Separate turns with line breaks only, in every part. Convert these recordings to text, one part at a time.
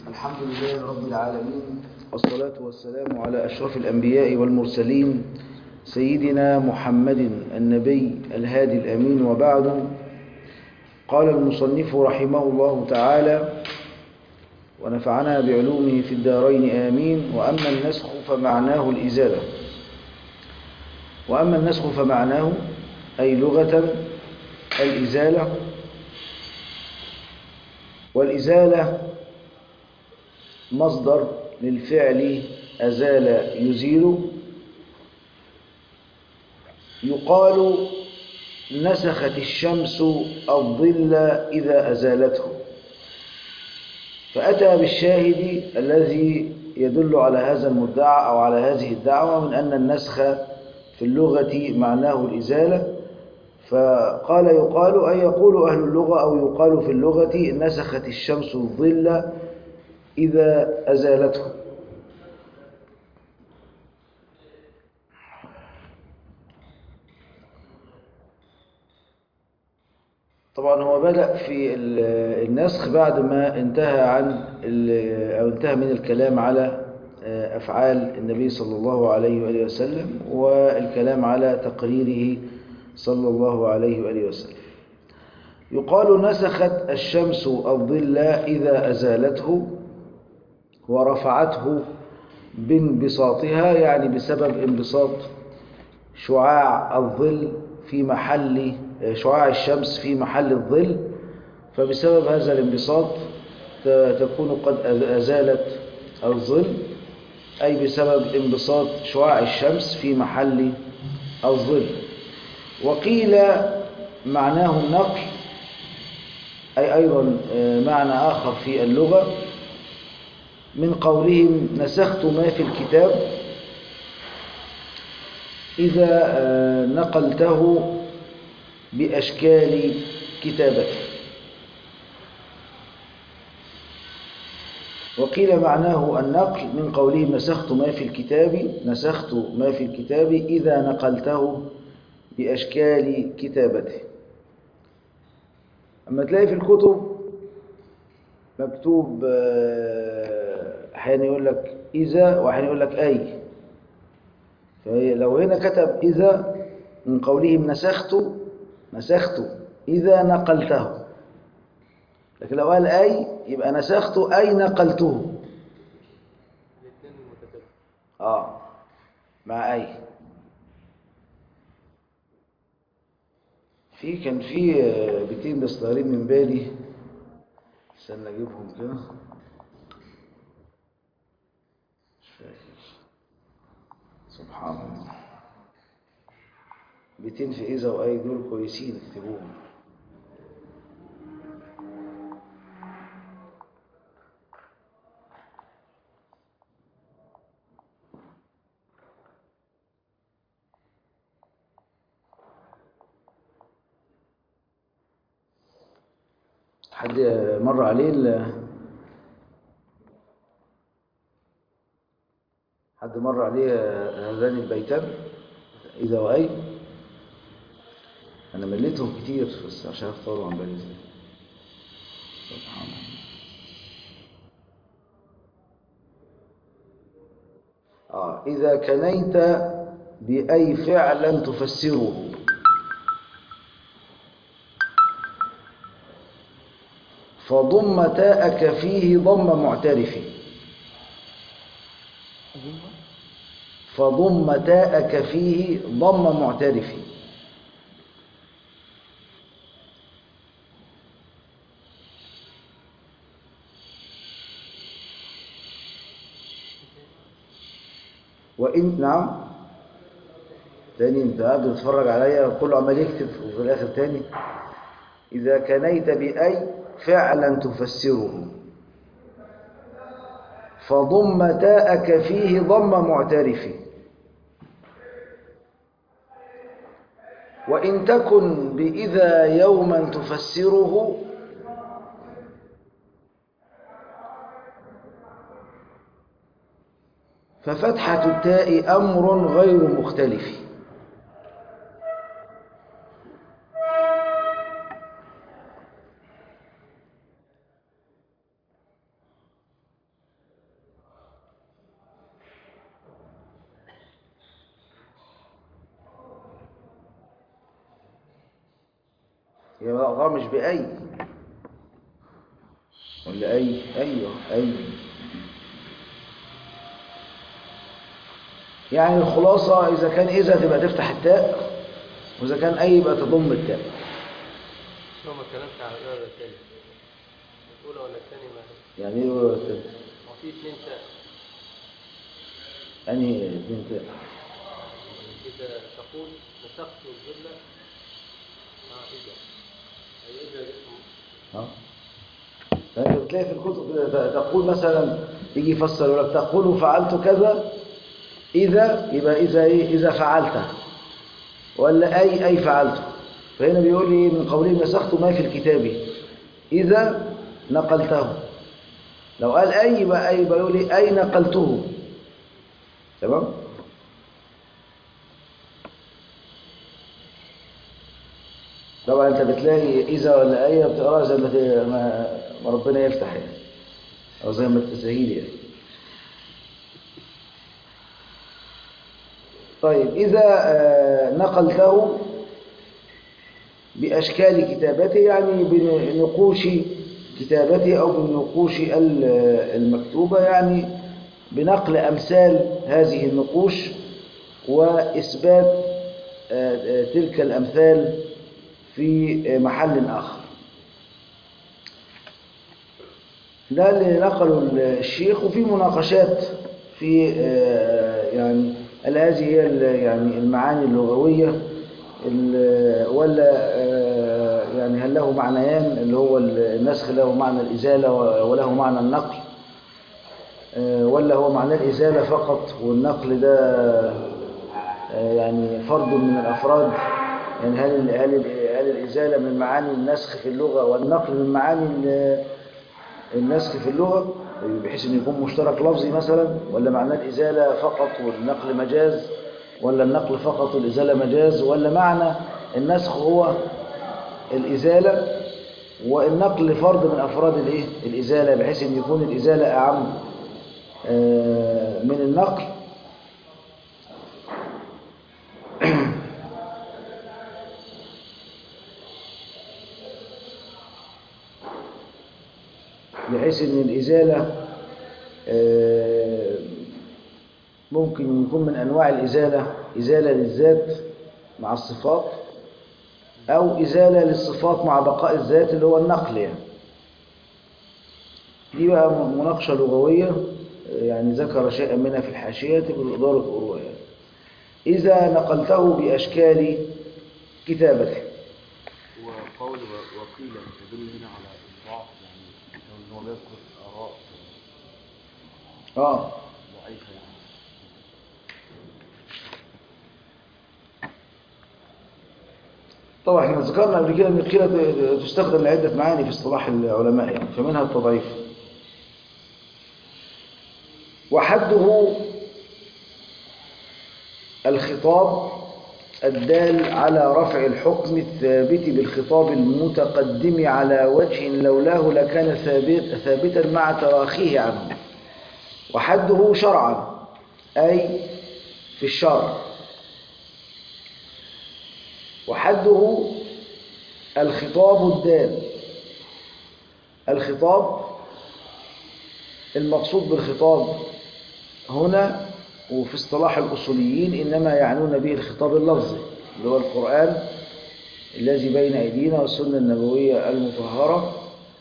الحمد لله رب العالمين والصلاة والسلام على أشرف الأنبياء والمرسلين سيدنا محمد النبي الهادي الأمين وبعد قال المصنف رحمه الله تعالى ونفعنا بعلومه في الدارين آمين وأما النسخ فمعناه الإزالة وأما النسخ فمعناه أي لغة الإزالة والإزالة مصدر للفعل أزال يزيل يقال نسخت الشمس الظل إذا أزالته فأتى بالشاهد الذي يدل على هذا المدعى أو على هذه الدعوة من أن النسخ في اللغة معناه الإزالة فقال يقال أي يقول أهل اللغة أو يقال في اللغة نسخت الشمس الظل إذا أزالته طبعا هو بدأ في النسخ بعد ما انتهى عن أو انتهى من الكلام على أفعال النبي صلى الله عليه وآله وسلم والكلام على تقريره صلى الله عليه وآله وسلم يقال نسخت الشمس الظل إذا أزالته ورفعته بانبساطها يعني بسبب انبساط شعاع الظل في محل شعاع الشمس في محل الظل فبسبب هذا الانبساط تكون قد أزالت الظل أي بسبب انبساط شعاع الشمس في محل الظل وقيل معناه النقل أي أيضا معنى آخر في اللغة من قولهم نسخت ما في الكتاب إذا نقلته بأشكال كتابته وقيل معناه النقل من قولهم نسخت ما في الكتاب نسخت ما في الكتاب إذا نقلته بأشكال كتابته أما تلاقي في الكتب مكتوب أحيانا يقول لك إذا وأحيانا يقول لك أي فلو هنا كتب إذا من قولهم نسخت نسخت إذا نقلته لكن لو قال أي يبقى نسخت أي نقلته آه مع أي في كان في بيتين بس طايرين من بالي استنى اجيبهم كده مش فاكر سبحان الله بيتين في إذا وأي دول كويسين اكتبوهم حد مر عليه ال... حد مر عليه هذان البيتان إذا وأي أنا مليتهم كتير بس عشان أختاروا عن بالي ازاي سبحان الله آه إذا كنيت بأي فعلا تفسره فضم تاءك فيه ضم معترف فضم تاءك فيه ضم معترف وإن نعم تاني انت قاعد تتفرج عليا كله عمال يكتب وفي الآخر تاني إذا كنيت بأي فعلا تفسره فضم تاءك فيه ضم معترف وإن تكن بإذا يوما تفسره ففتحة التاء أمر غير مختلف يبقى غا مش بأي ولا أي أيوه أي يعني الخلاصة إذا كان إذا تبقى تفتح التاء وإذا كان أي يبقى تضم التاء
شو ما اتكلمت على الأولى ولا الثاني الأولى ولا الثاني ما
يعني إيه ولا تاء؟
هو في اثنين تاء
أنهي اتنين تاء
كده تقول نسخت الجملة مع إذا أي إذا جسم
ها فأنت بتلاقي في الكتب كده ت- تقول مثلا يجي يفسر لك تقول فعلت كذا إذا يبقى إذا إيه إذا فعلته ولا أي أي فعلته فهنا بيقول لي من قوله نسخت ما في الكتاب إذا نقلته لو قال أي يبقى أي يبقى يقول لي أي نقلته تمام طبعا انت بتلاقي اذا ولا ايه بتقراها زي ما ت- ما ما ربنا يفتح يعني او زي ما التسهيل يعني طيب اذا آه، نقلته باشكال كتابته يعني بنقوش كتابته او بالنقوش ال- المكتوبه يعني بنقل امثال هذه النقوش واثبات آه، آه، تلك الامثال في محل آخر ده اللي نقله الشيخ وفي مناقشات في آه، يعني هل هذه هي ال- يعني المعاني اللغوية ال- ولا آه، يعني هل له معنيان اللي هو النسخ له معنى الإزالة وله معنى النقل آه، ولا هو معنى الإزالة فقط والنقل ده آه، يعني فرد من الأفراد يعني هل ال- هل ال- هل الإزالة من معاني النسخ في اللغة والنقل من معاني ال- النسخ في اللغة بحيث أن يكون مشترك لفظي مثلا ولا معنى الإزالة فقط والنقل مجاز ولا النقل فقط والإزالة مجاز ولا معنى النسخ هو الإزالة والنقل فرد من أفراد الإيه؟ الإزالة بحيث أن يكون الإزالة أعم آه، من النقل بحيث ان الازاله آه، ممكن يكون من انواع الازاله ازاله للذات مع الصفات او ازاله للصفات مع بقاء الذات اللي هو النقل يعني دي بقى مناقشه لغويه آه، يعني ذكر شيئا منها في الحاشيه بالاداره الأروع يعني. اذا نقلته باشكال كتابته
وقول و- وقيل تدل هنا على الضعف يعني ان هو بيذكر اراء
اه
ضعيفه يعني
طبعا احنا ذكرنا قبل كده ان القيلة تستخدم لعدة معاني في اصطلاح العلماء يعني فمنها التضعيف وحده الخطاب الدال على رفع الحكم الثابت بالخطاب المتقدم على وجه لولاه لكان ثابت ثابتا مع تراخيه عنه وحده شرعا أي في الشرع وحده الخطاب الدال الخطاب المقصود بالخطاب هنا وفي اصطلاح الأصوليين إنما يعنون به الخطاب اللفظي اللي هو القرآن الذي بين أيدينا والسنة النبوية المطهرة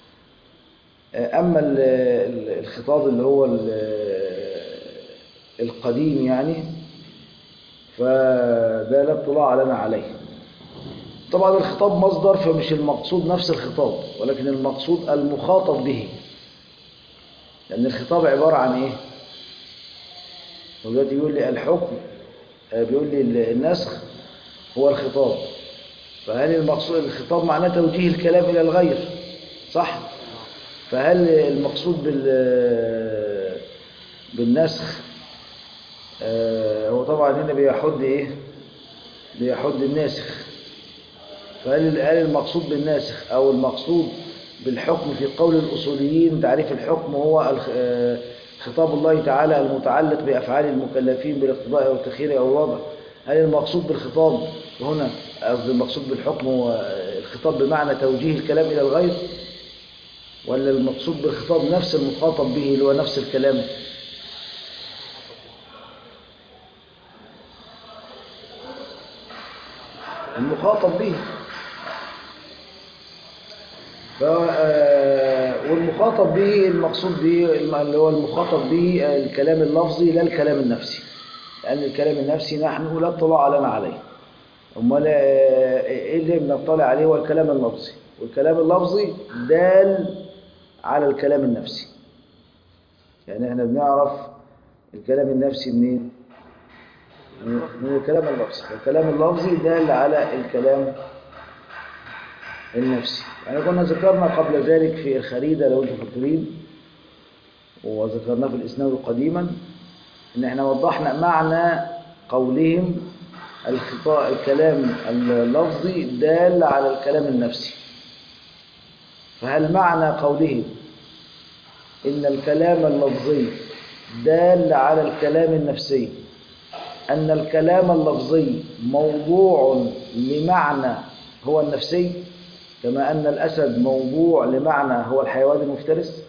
أما ال- ال- الخطاب اللي هو ال- القديم يعني فده لا اطلاع لنا عليه طبعا الخطاب مصدر فمش المقصود نفس الخطاب ولكن المقصود المخاطب به لأن الخطاب عبارة عن إيه؟ هو دلوقتي بيقول لي الحكم آه، بيقول لي ال- النسخ هو الخطاب فهل المقصود الخطاب معناه توجيه الكلام إلى الغير صح؟ فهل المقصود بال بالنسخ آه، هو طبعا هنا بيحد ايه بيحد الناسخ فهل هل المقصود بالناسخ او المقصود بالحكم في قول الاصوليين تعريف الحكم هو الخ- آه، خطاب الله تعالى المتعلق بافعال المكلفين بالاقتضاء او التخيير او الوضع هل المقصود بالخطاب هنا قصدي المقصود بالحكم هو الخطاب بمعنى توجيه الكلام إلى الغير ولا المقصود بالخطاب نفس المخاطب به اللي هو نفس الكلام المخاطب به ف آه، والمخاطب به المقصود به الم- اللي هو المخاطب به آه، الكلام اللفظي لا الكلام النفسي لأن الكلام النفسي نحن لا اطلاع لنا عليه أمال آه، إيه اللي بنطلع عليه هو الكلام اللفظي والكلام اللفظي دال على الكلام النفسي يعني احنا بنعرف الكلام النفسي منين؟ من من الكلام اللفظي الكلام اللفظي دال على الكلام النفسي يعني كنا ذكرنا قبل ذلك في الخريدة لو انتم فاكرين وذكرناه في الإسناد قديما ان احنا وضحنا معنى قولهم الخطاء الكلام اللفظي دال على الكلام النفسي فهل معنى قولهم إن الكلام اللفظي دال على الكلام النفسي أن الكلام اللفظي موضوع لمعنى هو النفسي كما أن الأسد موضوع لمعنى هو الحيوان المفترس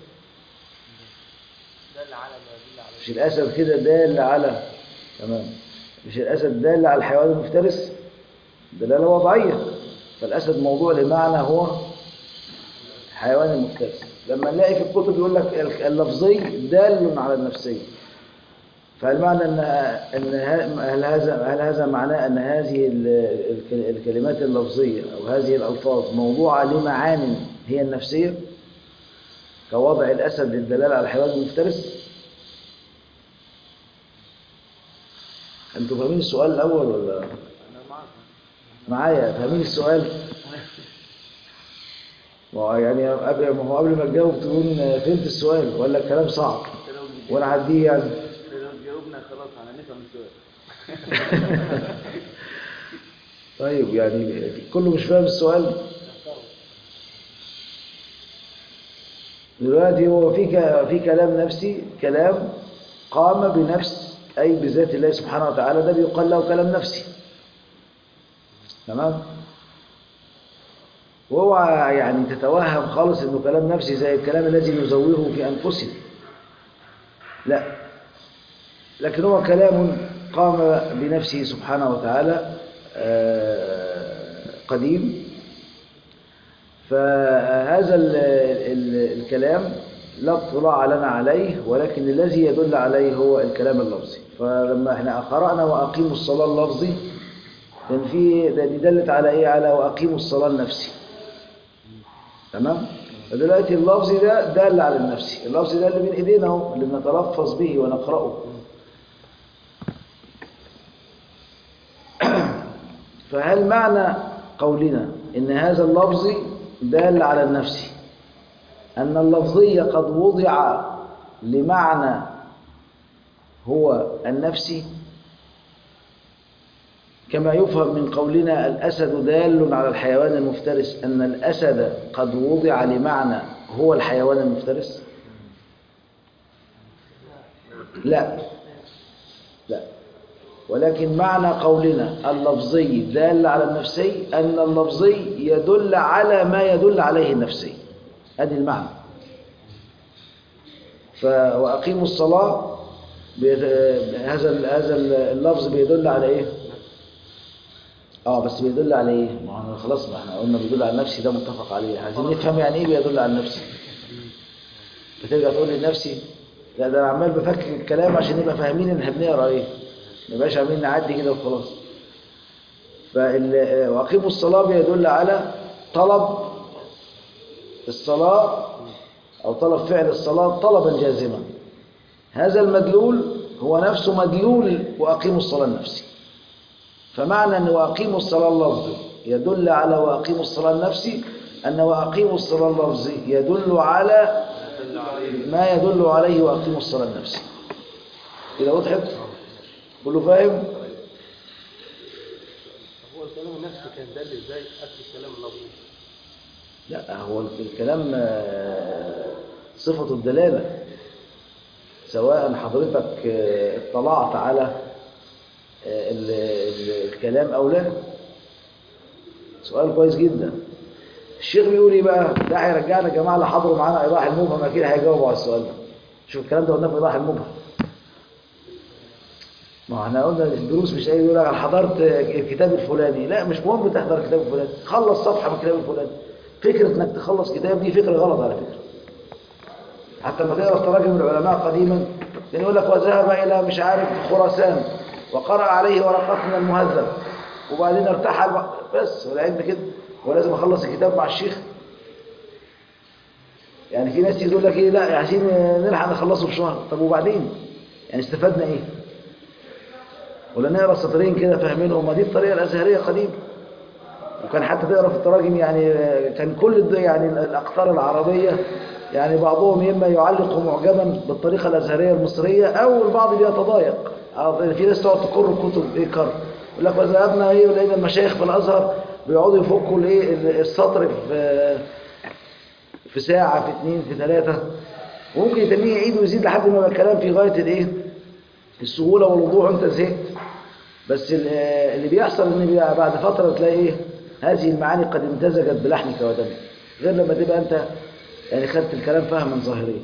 دل على ما يدل عليه
مش الأسد كده دال على تمام مش الأسد دال على الحيوان المفترس دلالة وضعية فالأسد موضوع لمعنى هو الحيوان المفترس لما نلاقي في الكتب يقول لك اللفظي دال على النفسي فالمعنى ان ان ه- هل هذا هل هذا معناه ان هذه ال- الك- الكلمات اللفظيه او هذه الالفاظ موضوعه لمعان هي النفسيه كوضع الاسد للدلاله على الحيوان المفترس انتوا فاهمين السؤال الاول ولا
انا معاك
معايا فاهمين السؤال ما هو يعني قبل ما هو قبل ما تجاوب تكون فهمت السؤال ولا الكلام صعب
انت لو
وانا عديه يعني
انت لو جاوبنا خلاص انا نفهم السؤال
طيب يعني كله مش فاهم السؤال دلوقتي هو في ك- في كلام نفسي كلام قام بنفس أي بذات الله سبحانه وتعالى ده بيقال له كلام نفسي تمام وهو يعني تتوهم خالص انه كلام نفسي زي الكلام الذي نزوره في انفسنا لا لكن هو كلام قام بنفسه سبحانه وتعالى آه، قديم فهذا ال- ال- الكلام لا اطلاع لنا عليه ولكن الذي يدل عليه هو الكلام اللفظي فلما احنا قرأنا وأقيموا الصلاة اللفظي كان في ده دي دلت على ايه على وأقيموا الصلاة النفسي تمام فدلوقتي اللفظي ده دال على النفسي اللفظي ده اللي بين ايدينا اهو اللي بنتلفظ به ونقرأه فهل معنى قولنا إن هذا اللفظ دال على النفس أن اللفظية قد وضع لمعنى هو النفسي كما يفهم من قولنا الأسد دال على الحيوان المفترس أن الأسد قد وضع لمعنى هو الحيوان المفترس لا لا ولكن معنى قولنا اللفظي دال على النفسي أن اللفظي يدل على ما يدل عليه النفسي هذه المعنى ف وأقيموا الصلاة بيد- هذا ال- هذا اللفظ بيدل على إيه؟ اه بس بيدل على ايه؟ ما احنا خلاص ما احنا قلنا بيدل على النفسي ده متفق عليه عايزين نفهم يعني ايه بيدل على النفسي بترجع تقول لنفسي لا ده انا عمال بفكر الكلام عشان نبقى فاهمين ان احنا بنقرا ايه ما يبقاش عاملين نعدي كده وخلاص فال واقيموا الصلاه بيدل على طلب الصلاه او طلب فعل الصلاه طلبا جازما هذا المدلول هو نفسه مدلول واقيموا الصلاه النفسي فمعنى أن وأقيموا الصلاة اللفظي يدل على وأقيموا الصلاة النفسي أن وأقيموا الصلاة اللفظي يدل على ما يدل عليه وأقيموا الصلاة النفسي إذا وضحت كله فاهم
طب هو الكلام النفسي كان دل ازاي قبل الكلام اللفظي
لا هو الكلام آه، صفة الدلالة سواء حضرتك آه، اطلعت على آه، ال- ال- الكلام أو لا سؤال كويس جدا الشيخ بيقول ايه بقى ده هيرجعنا الجماعه اللي حضروا معانا ايضاح المبهم اكيد هيجاوبوا على السؤال ده شوف الكلام ده قلناه في ايضاح المبهم ما احنا قلنا الدروس مش ايه يقول لك انا حضرت الكتاب الفلاني لا مش مهم تحضر الكتاب الفلاني خلص صفحه من الكتاب الفلاني فكره انك تخلص كتاب دي فكره غلط على فكره حتى لما تقرا تراجم العلماء قديما كان يقول لك وذهب الى مش عارف خراسان وقرأ عليه ورقات من المهذب وبعدين ارتحل بقى. بس والعلم كده ولازم اخلص الكتاب مع الشيخ يعني في ناس يقول لك ايه لا عايزين نلحق نخلصه في شهر طب وبعدين يعني استفدنا ايه ولا نقرا سطرين كده فاهمينهم ما دي الطريقه الازهريه قديم وكان حتى تقرا في التراجم يعني كان كل الد- يعني الاقطار العربيه يعني بعضهم اما يعلق معجبا بالطريقه الازهريه المصريه او البعض بيتضايق آه، في ناس تقعد تكر الكتب ايه كر يقول لك وذهبنا ايه ولقينا المشايخ في الازهر بيقعدوا يفكوا الايه السطر في في ساعه في اثنين في ثلاثه وممكن يتنيه يعيد ويزيد لحد ما يبقى الكلام في غايه الايه السهوله والوضوح وانت زهقت بس ال- اللي بيحصل ان بيبقى بعد فتره تلاقي ايه هذه المعاني قد امتزجت بلحمك ودمك غير لما تبقى انت يعني خدت الكلام فهما ظاهريا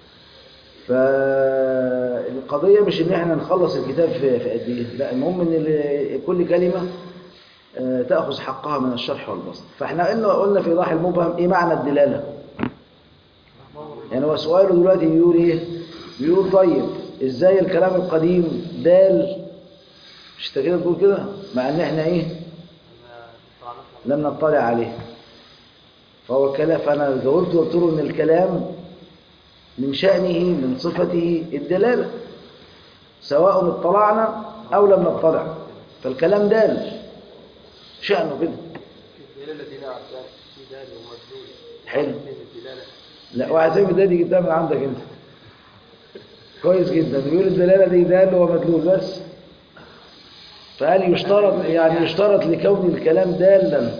فالقضيه مش ان احنا نخلص الكتاب في في قد ايه لا المهم ان ال- كل كلمه آه، تاخذ حقها من الشرح والبسط فاحنا قلنا قلنا في ايضاح المبهم ايه معنى الدلاله يعني هو سؤاله دلوقتي بيقول ايه بيقول طيب ازاي الكلام القديم دال مش انت كده بتقول كده مع ان احنا ايه لم نطلع عليه فهو الكلام فانا جاوبت وقلت له ان الكلام من شأنه من صفته الدلالة سواء اطلعنا او لم نطلع فالكلام دال شأنه كده
الدلالة دي نعم ده في دال ومدلول
حلو.
فين الدلالة
لا وعزيم ده دي جبتها من عندك انت كويس جدا بيقول الدلالة دي دال ومدلول بس فهل يشترط يعني يشترط لكون الكلام دالا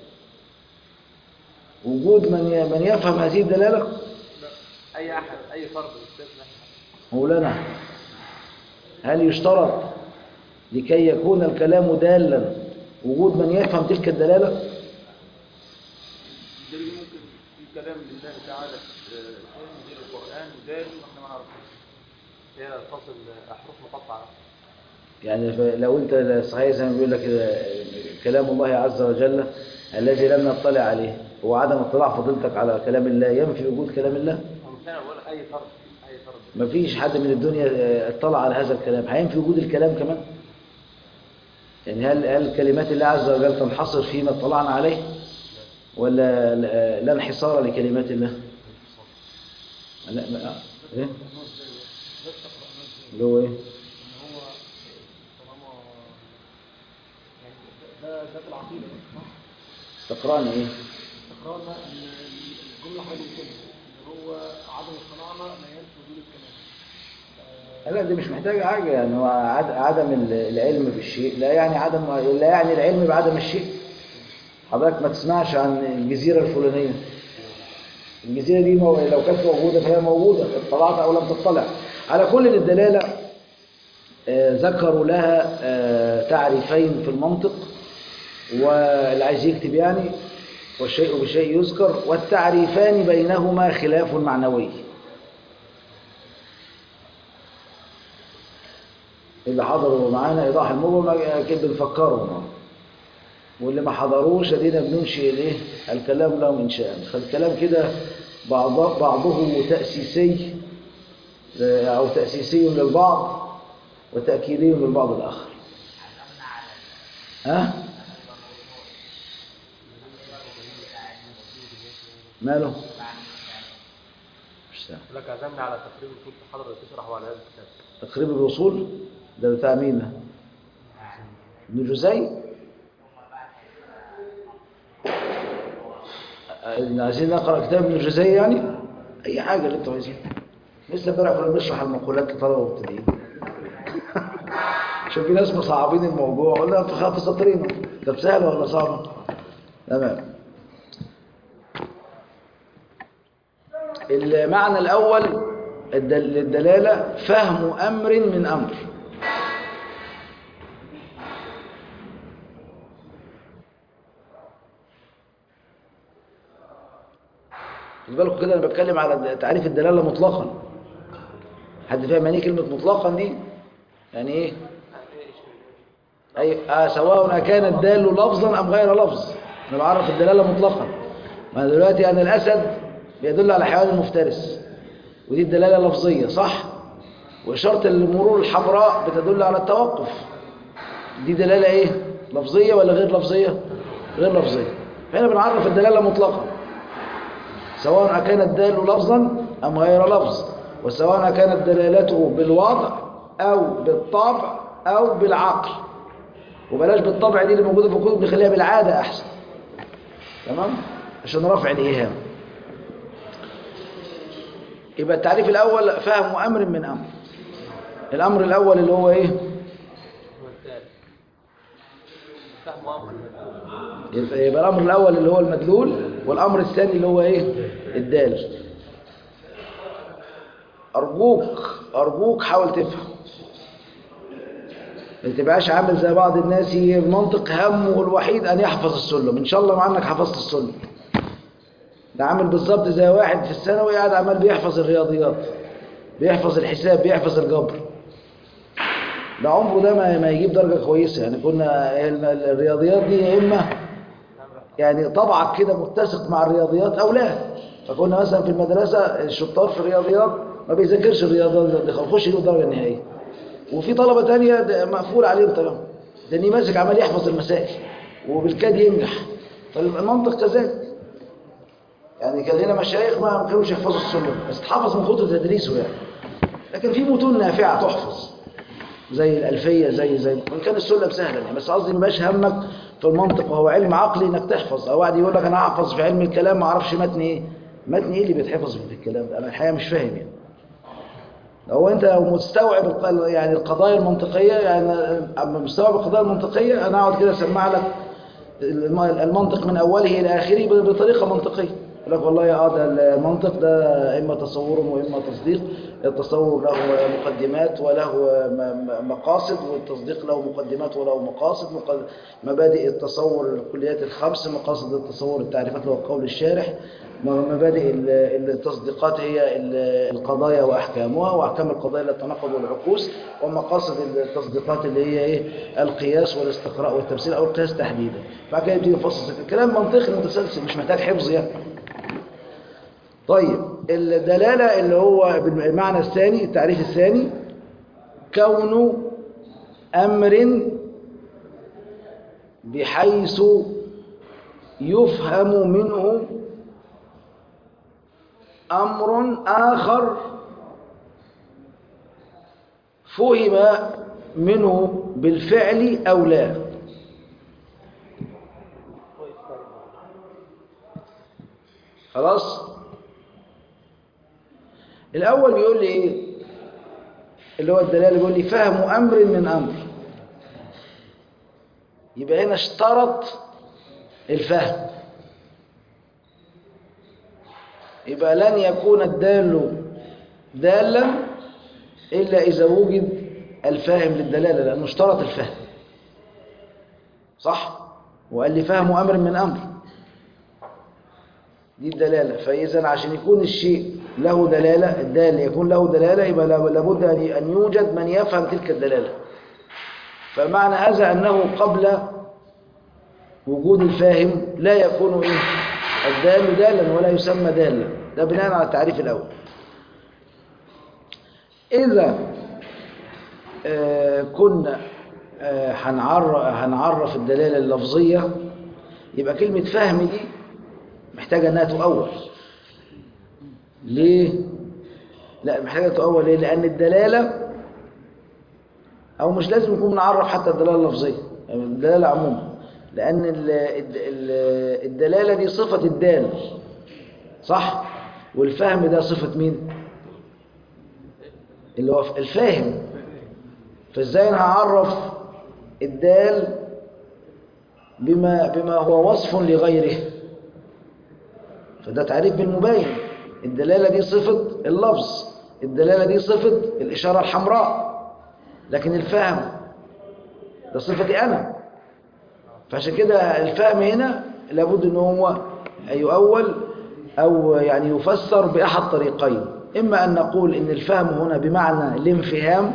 وجود من ي- من يفهم هذه الدلالة
لا. أي أحد أي فرد يستثنى
مولانا هل يشترط لكي يكون الكلام دالا وجود من يفهم تلك الدلالة
ده اللي ممكن في كلام لله تعالى آه، غير القرآن دال واحنا ما نعرفوش
هي تصل أحرف مقطعة
يعني ف- لو انت صحيح زي ما بيقول لك كده، كلام الله عز وجل الذي لم نطلع عليه هو عدم اطلاع فضيلتك على كلام الله ينفي وجود كلام الله
ومش أنا بقول أي فرد أي فرد
ما فيش حد من الدنيا اه، اطلع على هذا الكلام هينفي وجود الكلام كمان يعني هل هل كلمات الله عز وجل تنحصر فيما اطلعنا عليه ولا لا- لا انحصار لكلمات الله لا ما ايه اللي هو ايه
ده ده في العقيدة صح؟
استقراني ايه
تقرأنا ان الجملة حاجة كده اللي هو عدم اقتناعنا لا ينفي وجود الكلام
لا دي مش محتاجة حاجة يعني هو عد- عدم ال- العلم بالشيء لا يعني عدم لا يعني العلم بعدم الشيء حضرتك ما تسمعش عن الجزيرة الفلانية الجزيرة دي مو- لو كانت موجودة فهي موجودة اطلعت أو لم تطلع على كل الدلالة آه، ذكروا لها آه، تعريفين في المنطق واللي عايز يكتب يعني والشيء بشيء يذكر والتعريفان بينهما خلاف معنوي اللي حضروا معانا ايضاح المبهم اكيد بنفكرهم واللي ما حضروش ادينا بننشئ الايه الكلام لهم انشاء فالكلام كده بعض بعضه تاسيسي او تاسيسي للبعض وتاكيدي للبعض الاخر ها ماله مش سامع
لك عزمنا على تقريب الكتب حضرتك تشرح على هذا الكتاب
تقريب الوصول ده بتاع مين ده؟ ابن جزي آه، عايزين نقرا كتاب ابن جزي يعني اي حاجه اللي انتوا عايزينها لسه امبارح كنا بنشرح المقولات لطلبه مبتدئين شوف في ناس مصعبين الموضوع قلنا في خمس سطرين طب سهل ولا صعب تمام المعنى الأول الدل- للدلالة فهم أمر من أمر خد بالكم كده انا بتكلم على تعريف الدلاله مطلقا حد فاهم يعني ايه كلمه مطلقا دي يعني ايه اي آه سواء كان الدال لفظا ام غير لفظ انا بعرف الدلاله مطلقا ما دلوقتي انا الاسد بيدل على حيوان المفترس ودي الدلاله لفظيه صح واشاره المرور الحمراء بتدل على التوقف دي دلاله ايه لفظيه ولا غير لفظيه غير لفظيه فهنا بنعرف الدلاله مطلقا سواء كان الدال لفظا ام غير لفظ وسواء كانت دلالته بالوضع او بالطبع او بالعقل وبلاش بالطبع دي اللي موجوده في الكتب نخليها بالعاده احسن تمام عشان رفع الايهام يبقى التعريف الاول فهم امر من امر الامر الاول اللي هو ايه
هو الثالث فهم امر
يبقى يبقى الامر الاول اللي هو المدلول والامر الثاني اللي هو ايه الدال ارجوك ارجوك حاول تفهم ما تبقاش عامل زي بعض الناس المنطق همه الوحيد ان يحفظ السلم ان شاء الله مع انك حفظت السلم ده عامل بالظبط زي واحد في الثانوي قاعد عمال بيحفظ الرياضيات بيحفظ الحساب بيحفظ الجبر ده عمره ده ما ما يجيب درجة كويسة يعني كنا ال- الرياضيات دي يا إما يعني طبعك كده متسق مع الرياضيات أو لا فكنا مثلا في المدرسة الشطار في الرياضيات ما بيذاكرش الرياضيات دي يخش يجيب الدرجة النهائية وفي طلبة تانية ده مقفول عليهم تمام لأني ماسك عمال يحفظ المسائل وبالكاد ينجح فالمنطق كذلك يعني كان لنا مشايخ ما ما كانوش يحفظوا السنة بس اتحفظ من كتر تدريسه يعني لكن في متون نافعة تحفظ زي الألفية زي زي وإن كان السلم سهلا يعني بس قصدي مبقاش همك في المنطق وهو علم عقلي إنك تحفظ أو واحد يقول لك أنا هحفظ في علم الكلام ما أعرفش متن إيه متن إيه اللي بيتحفظ في الكلام ده أنا الحقيقة مش فاهم يعني لو أنت لو مستوعب الق- يعني القضايا المنطقية يعني أما مستوعب القضايا المنطقية أنا أقعد كده أسمع لك الم- المنطق من أوله إلى آخره ب- بطريقة منطقية يقول لك والله اه ده المنطق ده إما تصور وإما تصديق التصور له مقدمات وله م- م- مقاصد والتصديق له مقدمات وله مقاصد مق- مبادئ التصور الكليات الخمس مقاصد التصور التعريفات له قول الشارح م- مبادئ ال- التصديقات هي ال- القضايا وأحكامها وأحكام القضايا للتناقض والعكوس ومقاصد التصديقات اللي هي إيه القياس والاستقراء والتمثيل أو القياس تحديدا بعد كده يبتدي يفصل الكلام منطقي متسلسل مش محتاج حفظ يعني طيب الدلالة اللي هو بالمعنى الثاني التعريف الثاني كون أمر بحيث يفهم منه أمر آخر فهم منه بالفعل أو لا خلاص الأول بيقول لي إيه اللي هو الدلالة بيقول لي فهم أمر من أمر يبقى هنا اشترط الفهم يبقى لن يكون الدال دالا إلا إذا وجد الفاهم للدلالة لأنه اشترط الفهم صح؟ وقال لي فهم أمر من أمر دي الدلالة فإذا عشان يكون الشيء له دلالة الدال يكون له دلالة يبقى لابد أن يوجد من يفهم تلك الدلالة فمعنى هذا أنه قبل وجود الفاهم لا يكون إيه؟ الدال دالا ولا يسمى دالا ده بناء على التعريف الأول إذا آه كنا آه هنعرف, هنعرف الدلالة اللفظية يبقى كلمة فهم دي محتاجة أنها تؤول ليه؟ لا محتاجة تؤول ليه؟ لأن الدلالة أو مش لازم يكون نعرف حتى الدلالة اللفظية يعني الدلالة عموما لأن ال ال الدلالة دي صفة الدال صح؟ والفهم ده صفة مين؟ اللي هو الفاهم فازاي انا هعرف الدال بما بما هو وصف لغيره فده تعريف بالمبين الدلالة دي صفة اللفظ الدلالة دي صفة الإشارة الحمراء لكن الفهم ده صفتي أنا فعشان كده الفهم هنا لابد ان هو يؤول أو يعني يفسر بأحد طريقين إما أن نقول إن الفهم هنا بمعنى الانفهام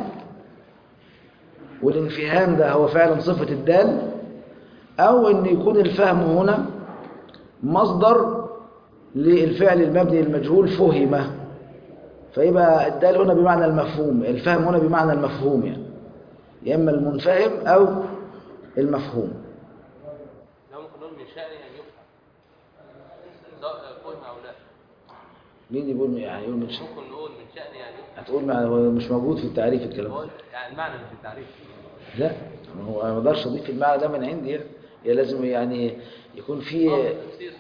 والانفهام ده هو فعلا صفة الدال أو أن يكون الفهم هنا مصدر للفعل المبني المجهول فهمه فيبقى الدال هنا بمعنى المفهوم الفهم هنا بمعنى المفهوم يعني يا إما المنفهم أو المفهوم
لو ممكن نقول من شأنه أن يفهم سواء فهم أو لا
مين يقول يعني يقول من شيء
ممكن نقول من شأنه أن يفهم
هتقول مع هو مش موجود في التعريف الكلام
هو
ده
يعني المعنى مش التعريف
لا ما هو انا ما اقدرش اضيف المعنى ده من عندي يعني هي لازم يعني يكون في
آه، تفسير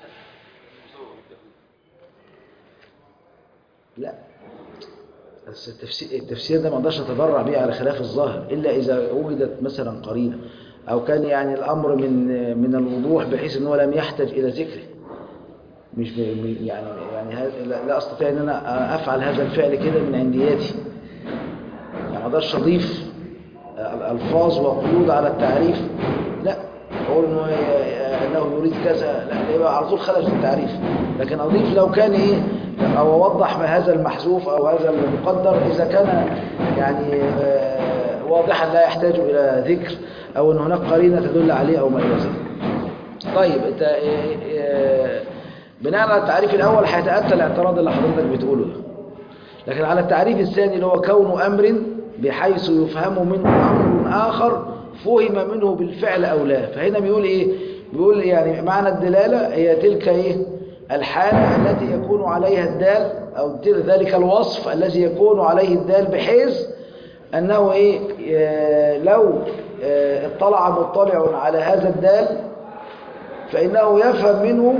لا بس التفسير التفسير ده ما اقدرش اتبرع بيه على خلاف الظاهر الا اذا وجدت مثلا قرينه او كان يعني الامر من من الوضوح بحيث ان هو لم يحتاج الى ذكره مش ب- م- يعني يعني هذا- لا لا استطيع ان انا افعل هذا الفعل كده من عندياتي يعني ما اقدرش اضيف الالفاظ وقيود على التعريف لا اقول انه ي- انه يريد كذا لا ده يبقى على طول خلل في التعريف لكن اضيف لو كان ايه او اوضح ما هذا المحذوف او هذا المقدر اذا كان يعني آه، واضحا لا يحتاج الى ذكر او ان هناك قرينه تدل عليه او ما الى ذلك طيب انت آه، آه، بناء على التعريف الاول هيتاتى الاعتراض اللي حضرتك بتقوله ده لكن على التعريف الثاني اللي هو كون أمر بحيث يفهم منه أمر آخر فهم منه بالفعل أو لا فهنا بيقول إيه بيقول يعني معنى الدلالة هي تلك إيه الحالة التي يكون عليها الدال أو تل- ذلك الوصف الذي يكون عليه الدال بحيث أنه إيه آه، لو آه، اطلع مطلع على هذا الدال فإنه يفهم منه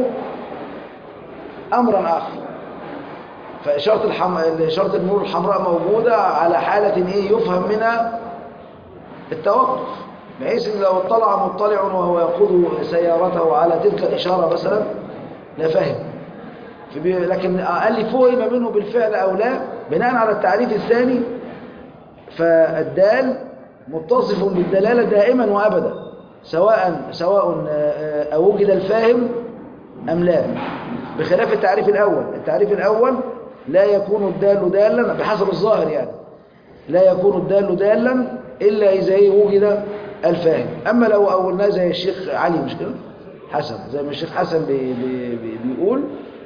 أمرا آخر فإشارة الحم... إشارة النور الحمراء موجودة على حالة إيه يفهم منها التوقف بحيث إن لو اطلع مطلع وهو يقود سيارته على تلك الإشارة مثلا لفهم فبي... لكن قال لي فهم منه بالفعل أو لا بناء على التعريف الثاني فالدال متصف بالدلالة دائما وأبدا سواء سواء آه، آه، وجد الفاهم أم لا بخلاف التعريف الأول التعريف الأول لا يكون الدال دالا بحسب الظاهر يعني لا يكون الدال دالا إلا إذا إيه وجد الفاهم أما لو أولناه زي الشيخ علي مش كده حسن زي ما الشيخ حسن بي بي بي بيقول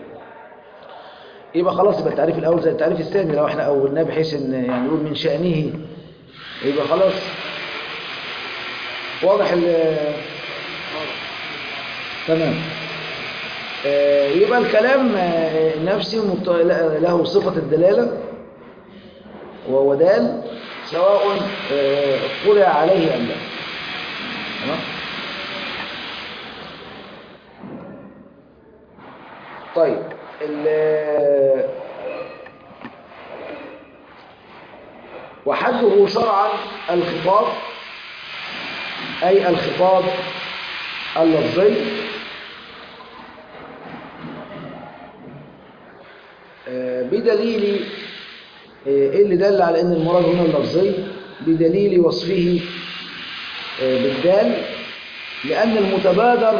يبقى خلاص يبقى التعريف الأول زي التعريف الثاني لو احنا أولناه بحيث إن يعني نقول من شأنه يبقى خلاص واضح ال تمام آه، يبقى الكلام آه، نفسي مت- له صفة الدلالة وهو دال سواء آه، اطلع عليه أم لا تمام؟ طيب ال- وحده شرعا الخطاب أي الخطاب اللفظي آه، بدليل آه، ايه اللي دل على ان المراد هنا اللفظي بدليل وصفه آه، بالدال لان المتبادر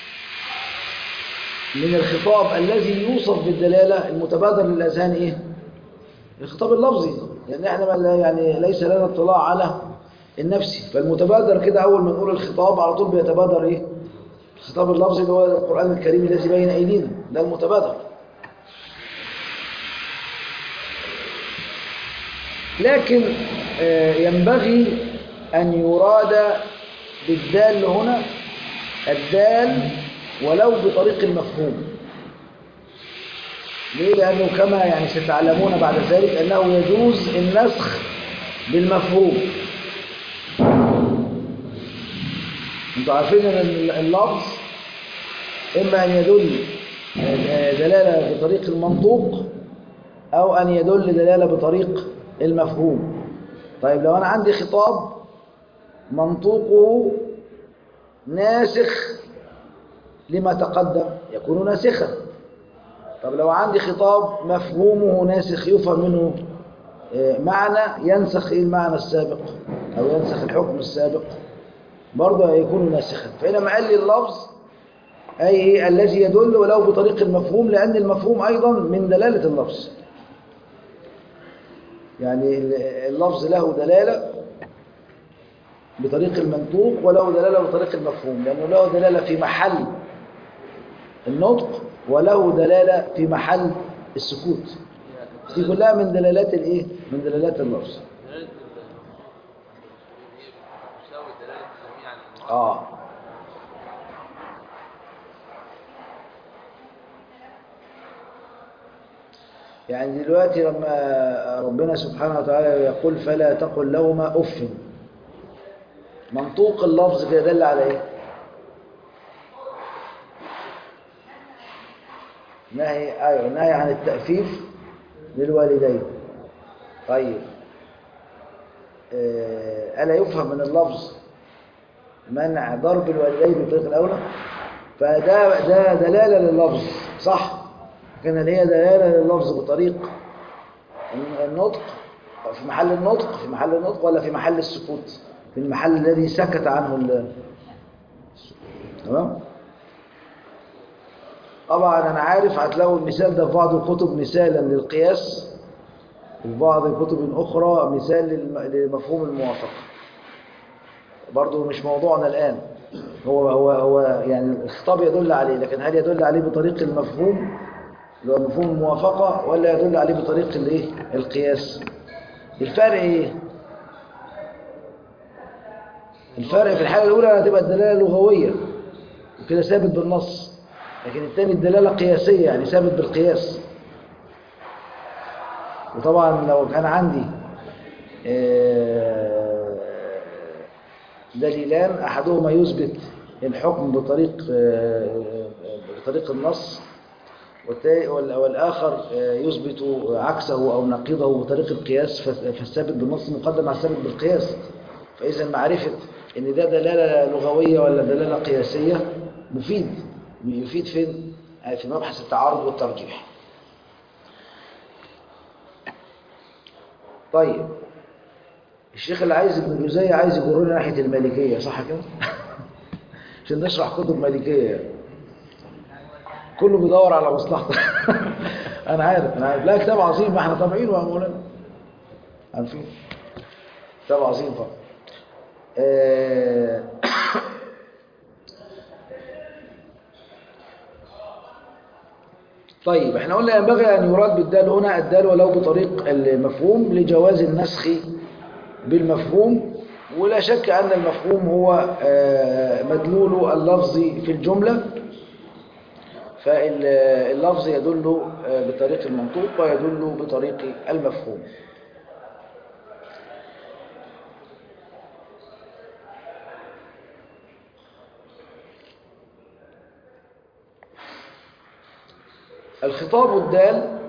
من الخطاب الذي يوصف بالدلاله المتبادر للاذهان ايه الخطاب اللفظي لان احنا ما لا- يعني ليس لنا اطلاع على النفسي فالمتبادر كده اول ما نقول الخطاب على طول بيتبادر ايه الخطاب اللفظي اللي هو القران الكريم الذي بين ايدينا ده المتبادر لكن آه، ينبغي أن يراد بالدال هنا الدال ولو بطريق المفهوم ليه؟ لأنه كما يعني ستعلمون بعد ذلك أنه يجوز النسخ بالمفهوم انتوا عارفين ان اللفظ إما أن يدل آه، دلالة بطريق المنطوق أو أن يدل دلالة بطريق المفهوم طيب لو أنا عندي خطاب منطوقه ناسخ لما تقدم يكون ناسخا طب لو عندي خطاب مفهومه ناسخ يفهم منه آه، معنى ينسخ إيه المعنى السابق أو ينسخ الحكم السابق برضه يكون ناسخا فهنا ما قال لي اللفظ أي إيه الذي يدل ولو بطريق المفهوم لأن المفهوم أيضا من دلالة اللفظ يعني ال- اللفظ له دلالة بطريق المنطوق وله دلالة بطريق المفهوم لأنه له دلالة في محل النطق وله دلالة في محل السكوت دي كلها من دلالات الايه من دلالات اللفظ
دلالة المفهوم هي بتساوي دلالة الجميع عن المراد
اه يعني دلوقتي لما ربنا سبحانه وتعالى يقول فلا تقل لهما اف منطوق اللفظ كده دل على ايه نهي ايوه نهي عن التأفيف للوالدين طيب آه، ألا يفهم من اللفظ منع ضرب الوالدين بطريق الأولى فده ده دلالة لللفظ صح لكن هل هي دلالة لللفظ بطريق النطق في محل النطق في محل النطق ولا في محل السكوت في المحل الذي سكت عنه ال- تمام طبعا أنا عارف هتلاقوا المثال ده في بعض الكتب مثالا للقياس وفي بعض كتب أخرى مثال للم- لمفهوم الموافقة برضه مش موضوعنا الآن هو هو هو يعني الخطاب يدل عليه لكن هل يدل عليه بطريق المفهوم اللي هو مفهوم الموافقة ولا يدل عليه بطريق الايه القياس الفرق ايه الفرق في الحالة الأولى هتبقى الدلالة لغوية وكده ثابت بالنص لكن الثاني الدلالة قياسية يعني ثابت بالقياس وطبعا لو كان عندي آه، دليلان أحدهما يثبت الحكم بطريق آه، بطريق النص والتا- وال- والآخر آه، يثبت عكسه أو نقيضه بطريق القياس فالس- فالثابت بالنص مقدم على الثابت بالقياس فإذا معرفة إن ده دلالة لغوية ولا دلالة قياسية مفيد يفيد فين؟ آه، في مبحث التعارض والترجيح طيب الشيخ اللي عايز ابن جوزية عايز يجرنا ناحية المالكية صح كده؟ عشان نشرح كتب مالكية يعني. كله بيدور على مصلحته انا عارف انا عارف لا كتاب عظيم ما احنا طابعينه يا مولانا عارفين كتاب عظيم طبعا آه، طيب احنا قلنا ينبغي ان يراد بالدال هنا الدال ولو بطريق المفهوم لجواز النسخ بالمفهوم ولا شك ان المفهوم هو آه، مدلول اللفظ في الجمله فاللفظ يدل بطريق المنطوق ويدل بطريق المفهوم الخطاب الدال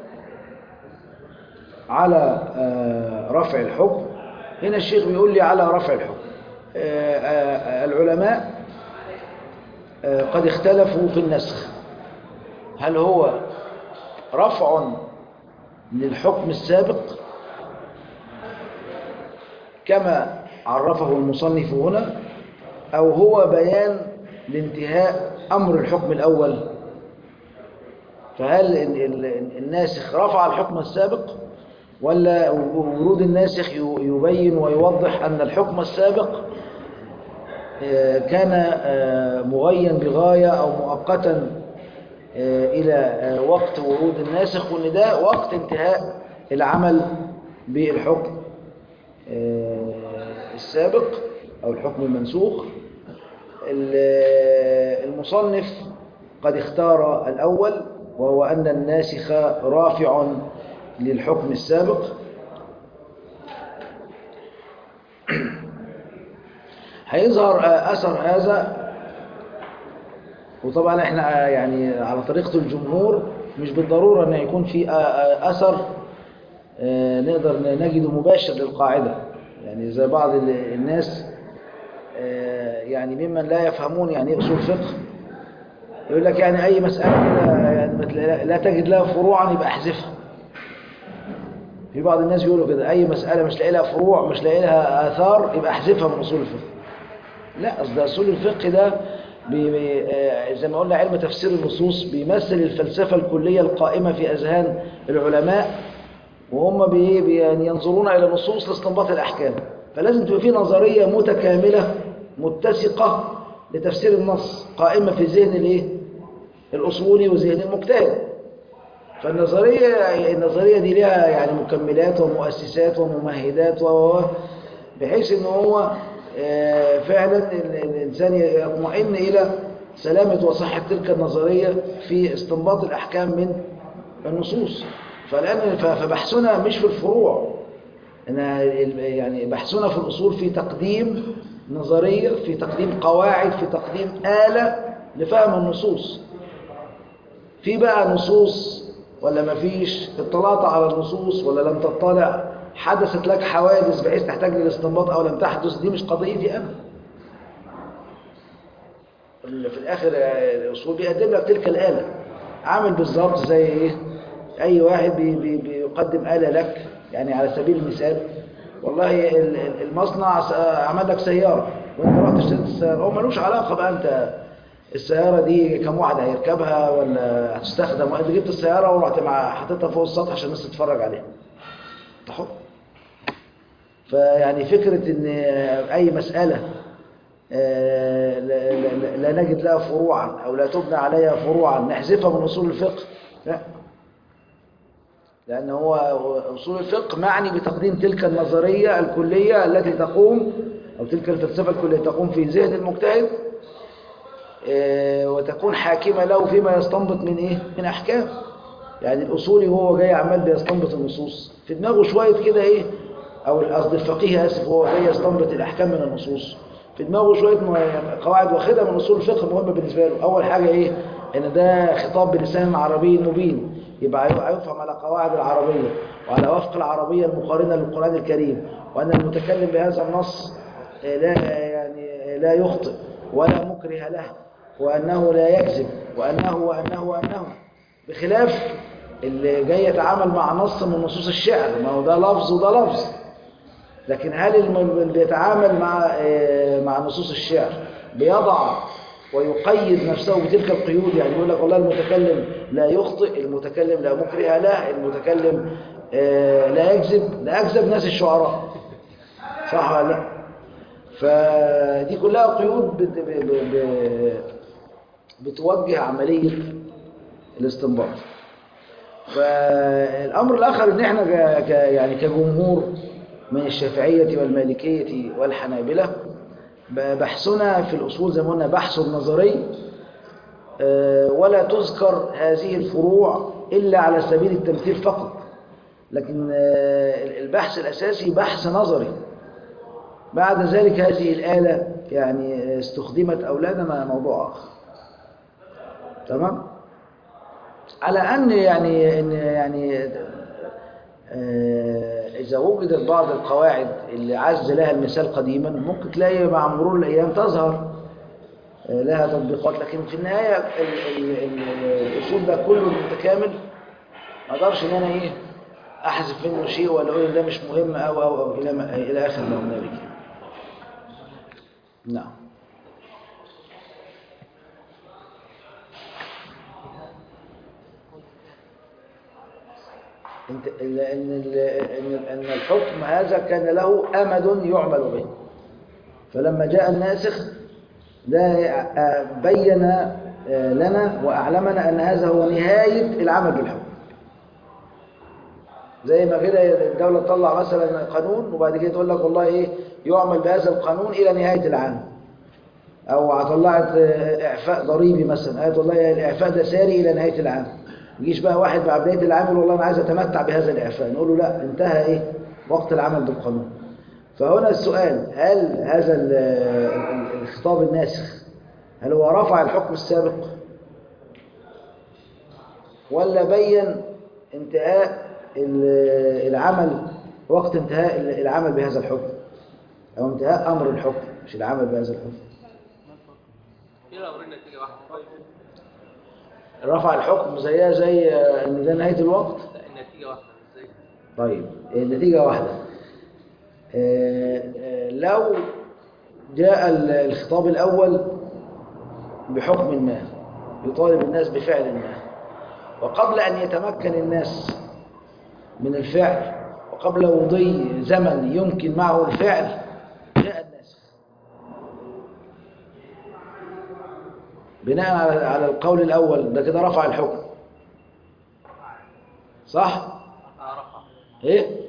على آه، رفع الحكم هنا الشيخ بيقول لي على رفع الحكم آه، آه، العلماء آه، قد اختلفوا في النسخ هل هو رفع للحكم السابق كما عرفه المصنف هنا أو هو بيان لانتهاء أمر الحكم الأول فهل ال- ال- الناسخ رفع الحكم السابق ولا ورود الناسخ ي- يبين ويوضح أن الحكم السابق آه، كان آه، مغين بغاية أو مؤقتا آه، إلى آه، وقت ورود الناسخ وإن ده وقت انتهاء العمل بالحكم آه، السابق أو الحكم المنسوخ ال- المصنف قد اختار الأول وهو أن الناسخ رافع للحكم السابق هيظهر آه، أثر هذا وطبعا احنا آه، يعني على طريقة الجمهور مش بالضرورة ان يكون في آه، آه، أثر آه، نقدر نجده مباشر للقاعدة يعني زي بعض ال- الناس آه، يعني ممن لا يفهمون يعني ايه أصول فقه يقول لك يعني أي مسألة كده يعني ما تلاقي- لا تجد لها فروعا يبقى احذفها في بعض الناس يقولوا كده أي مسألة مش لاقي لها فروع مش لاقي لها آثار يبقى احذفها من أصول الفقه لا أصل ده أصول الفقه ده بي بي آه، زي ما قلنا علم تفسير النصوص بيمثل الفلسفة الكلية القائمة في أذهان العلماء وهم بي بي- يعني ينظرون إلى النصوص لاستنباط الأحكام فلازم تبقى في نظرية متكاملة متسقة لتفسير النص قائمة في ذهن الايه الأصولي وذهن المجتهد فالنظرية النظرية دي لها يعني مكملات ومؤسسات وممهدات و و- بحيث ان هو آه، فعلا ال- الإنسان يطمئن إلى سلامة وصحة تلك النظرية في استنباط الأحكام من النصوص فالآن ف- فبحثنا مش في الفروع أنا ال- يعني بحثنا في الأصول في تقديم نظرية في تقديم قواعد في تقديم آلة لفهم النصوص في بقى نصوص ولا مفيش اطلعت على النصوص ولا لم تطلع حدثت لك حوادث بحيث تحتاج للاستنباط او لم تحدث دي مش قضيتي انا اللي في الاخر آه، الاصول بيقدم لك تلك الاله عامل بالظبط زي ايه اي واحد بي بي بيقدم اله لك يعني على سبيل المثال والله ال- ال- المصنع س- عمل لك سياره وانت رحت اشتريت السياره هو ملوش علاقه بقى انت السياره دي كم واحد هيركبها ولا هتستخدم انت جبت السياره ورحت مع حاططها فوق السطح عشان الناس تتفرج عليها انت حر فيعني فكره ان اي مساله آه، لا, لا, لا نجد لها فروعا او لا تبنى عليها فروعا نحذفها من اصول الفقه لا لأن هو أصول الفقه معني بتقديم تلك النظرية الكلية التي تقوم أو تلك الفلسفة الكلية تقوم في ذهن المجتهد آه، وتكون حاكمة له فيما يستنبط من إيه؟ من أحكام يعني الأصولي وهو جاي عمال بيستنبط النصوص في دماغه شوية كده إيه أو قصدي الفقيه آسف وهو جاي يستنبط الأحكام من النصوص في دماغه شوية م- قواعد واخدها من أصول الفقه مهمة بالنسبة له أول حاجة إيه إن ده خطاب بلسان عربي مبين يبقى هي- هيفهم على قواعد العربية وعلى وفق العربية المقارنة للقرآن الكريم وأن المتكلم بهذا النص آه، لا يعني لا يخطئ ولا مكره له وأنه لا يكذب وأنه وأنه وأنه بخلاف اللي جاي يتعامل مع نص من نصوص الشعر ما هو ده لفظ وده لفظ لكن هل الم- اللي بيتعامل مع آه، مع نصوص الشعر بيضع ويقيد نفسه بتلك القيود يعني يقول لك والله المتكلم لا يخطئ المتكلم لا مكره له المتكلم آه، لا يكذب ده أكذب ناس الشعراء صح ولا لا فدي كلها قيود بت- ب- ب- ب- بتوجه عملية الاستنباط فالأمر الآخر إن إحنا ك- ك- يعني كجمهور من الشافعية والمالكية والحنابلة ب- بحثنا في الأصول زي ما قلنا بحث نظري آه، ولا تذكر هذه الفروع إلا على سبيل التمثيل فقط لكن آه، البحث الأساسي بحث نظري بعد ذلك هذه الآلة يعني استخدمت أو لا ده موضوع آخر تمام على أن يعني إن يعني آه، إذا وجدت بعض القواعد اللي عز لها المثال قديما ممكن تلاقي مع مرور الأيام تظهر آه، لها تطبيقات لكن في النهاية ال- ال- ال- الأصول ده كله متكامل ما اقدرش إن أنا إيه أحذف منه شيء ولا أقول إن ده مش مهم أو أو أو إلى ما- إلى آخر ما هنالك نعم انت ال- ان ال- ان ان الحكم هذا كان له امد يعمل به فلما جاء الناسخ ده آه، بين آه، لنا واعلمنا ان هذا هو نهايه العمل بالحكم زي ما كده الدوله تطلع مثلا قانون وبعد كده تقول لك والله ايه يعمل بهذا القانون الى نهايه العام او طلعت آه، اعفاء ضريبي مثلا قالت والله الاعفاء ده ساري الى نهايه العام يجيش بقى واحد مع بدايه العام يقول والله انا عايز اتمتع بهذا الاعفاء نقول له لا انتهى ايه وقت العمل بالقانون فهنا السؤال هل هذا ال- ال- الخطاب الناسخ هل هو رفع الحكم السابق ولا بين انتهاء ال- العمل وقت انتهاء العمل بهذا الحكم او انتهاء امر الحكم مش العمل بهذا الحكم
كده الامرين نتيجه واحده
رفع الحكم زيها زي آه، ان ده نهايه الوقت
لا النتيجه واحده ازاي
طيب النتيجة واحدة آه، آه، لو جاء ال- الخطاب الأول بحكم ما يطالب الناس بفعل ما وقبل أن يتمكن الناس من الفعل وقبل مضي زمن يمكن معه الفعل جاء الناس بناء على على القول الأول ده كده رفع الحكم صح؟
رفع
ايه؟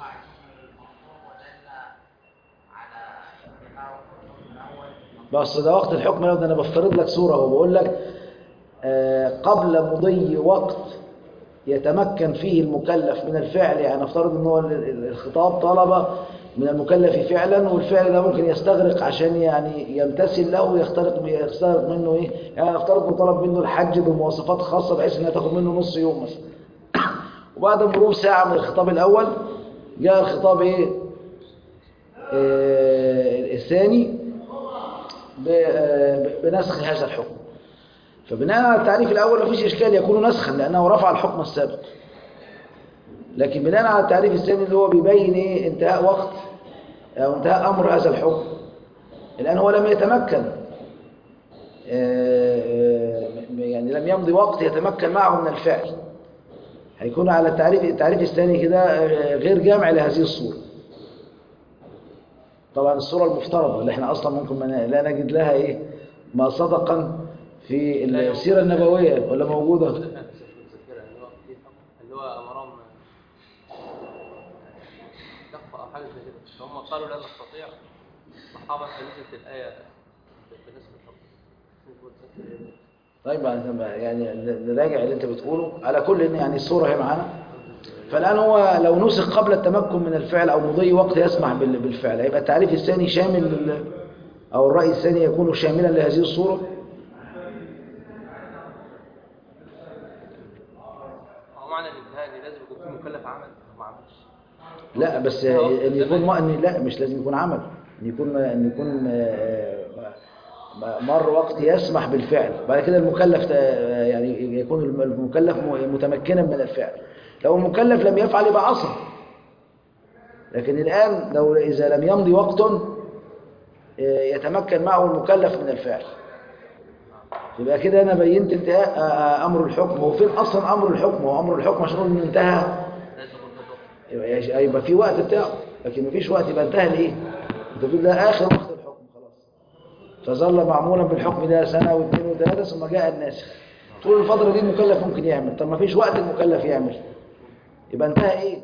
بس ده وقت الحكم لو ده انا بفترض لك صورة وبقول لك آه، قبل مضي وقت يتمكن فيه المكلف من الفعل يعني نفترض ان هو ال- ال- الخطاب طلب من المكلف فعلا والفعل ده ممكن يستغرق عشان يعني يمتثل له ويخترق يستغرق منه ايه يعني نفترض انه طلب منه الحج بمواصفات خاصة بحيث انها تاخد منه نص يوم مثلا وبعد مرور ساعة من الخطاب الأول جاء الخطاب إيه؟ آه الثاني ب- آه، بنسخ هذا الحكم فبناء على التعريف الأول مفيش إشكال يكون نسخا لأنه رفع الحكم السابق لكن بناء على التعريف الثاني اللي هو بيبين إيه انتهاء وقت أو انتهاء أمر هذا الحكم الآن هو لم يتمكن آه، آه، يعني لم يمضي وقت يتمكن معه من الفعل هيكون على التعريف التعريف الثاني كده آه، غير جامع لهذه الصورة طبعا الصورة المفترضة اللي احنا أصلا ممكن ما ن- لا نجد لها إيه ما صدقا في السيرة النبوية ولا موجودة
موجودة فعلا بس مش متذكرها اللي هو في حكم اللي هو أمرهم يخفى أو حاجة زي كده فهم قالوا لا نستطيع الصحابة فنزلت الآية بالنسبة للحكم مش متذكر إيه.
طيب يعني- يعني نراجع اللي انت بتقوله على كل ان يعني الصورة هي معانا فالآن هو لو نسخ قبل التمكن من الفعل أو مضي وقت يسمح بال- بالفعل هيبقى التعريف الثاني شامل لل- أو الرأي الثاني يكون شاملا لهذه الصورة
هو معنى الانتهاء ان لازم يكون في مكلف عمل ما عملش
لا بس ان يكون ما ان لا مش لازم يكون عمل ان يكون ان يكون آه، آه، مر وقت يسمح بالفعل بعد كده المكلف آه، يعني يكون المكلف م- متمكنا من الفعل لو المكلف لم يفعل يبقى عصى لكن الآن لو إذا لم يمضي وقت آه، يتمكن معه المكلف من الفعل يبقى كده أنا بينت انتهاء آه، آه، أمر الحكم هو فين أصلا أمر الحكم هو أمر الحكم عشان نقول إنه انتهى
لازم يكون في الوقت
يبقى يش- يبقى في وقت بتاعه لكن مفيش وقت يبقى انتهى ليه انت بتقول ده اخر وقت الحكم خلاص فظل معمولا بالحكم ده سنه واثنين وثلاثه ثم جاء الناسخ طول الفتره دي المكلف ممكن يعمل طب مفيش وقت المكلف يعمل يبقى انتهى ايه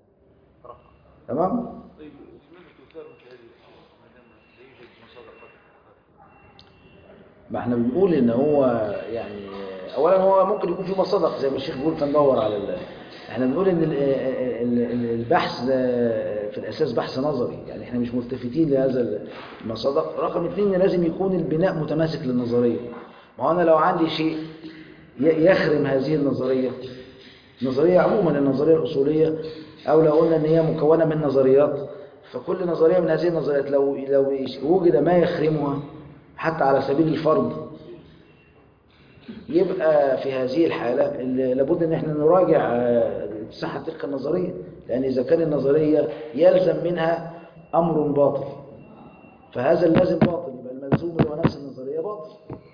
تمام
طيب لماذا تثار مثل هذه الأشياء ما دام لا يوجد مصادر قطع
ما احنا بنقول ان هو يعني اولا هو ممكن يكون في مصادق زي ما الشيخ بيقول فندور على ال... احنا بنقول ان ال- ال- ال- البحث ده في الاساس بحث نظري يعني احنا مش ملتفتين لهذا المصادق رقم اثنين إن لازم يكون البناء متماسك للنظريه ما هو انا لو عندي شيء ي- يخرم هذه النظريه النظريه عموما النظريه الاصوليه او لو قلنا ان هي مكونه من نظريات فكل نظريه من هذه النظريات لو لو وجد ما يخرمها حتى على سبيل الفرض يبقى في هذه الحالة ال- لابد ان احنا نراجع آه، صحة تلك النظرية لأن إذا كان النظرية يلزم منها أمر باطل فهذا اللازم باطل يبقى الملزوم اللي هو نفس النظرية باطل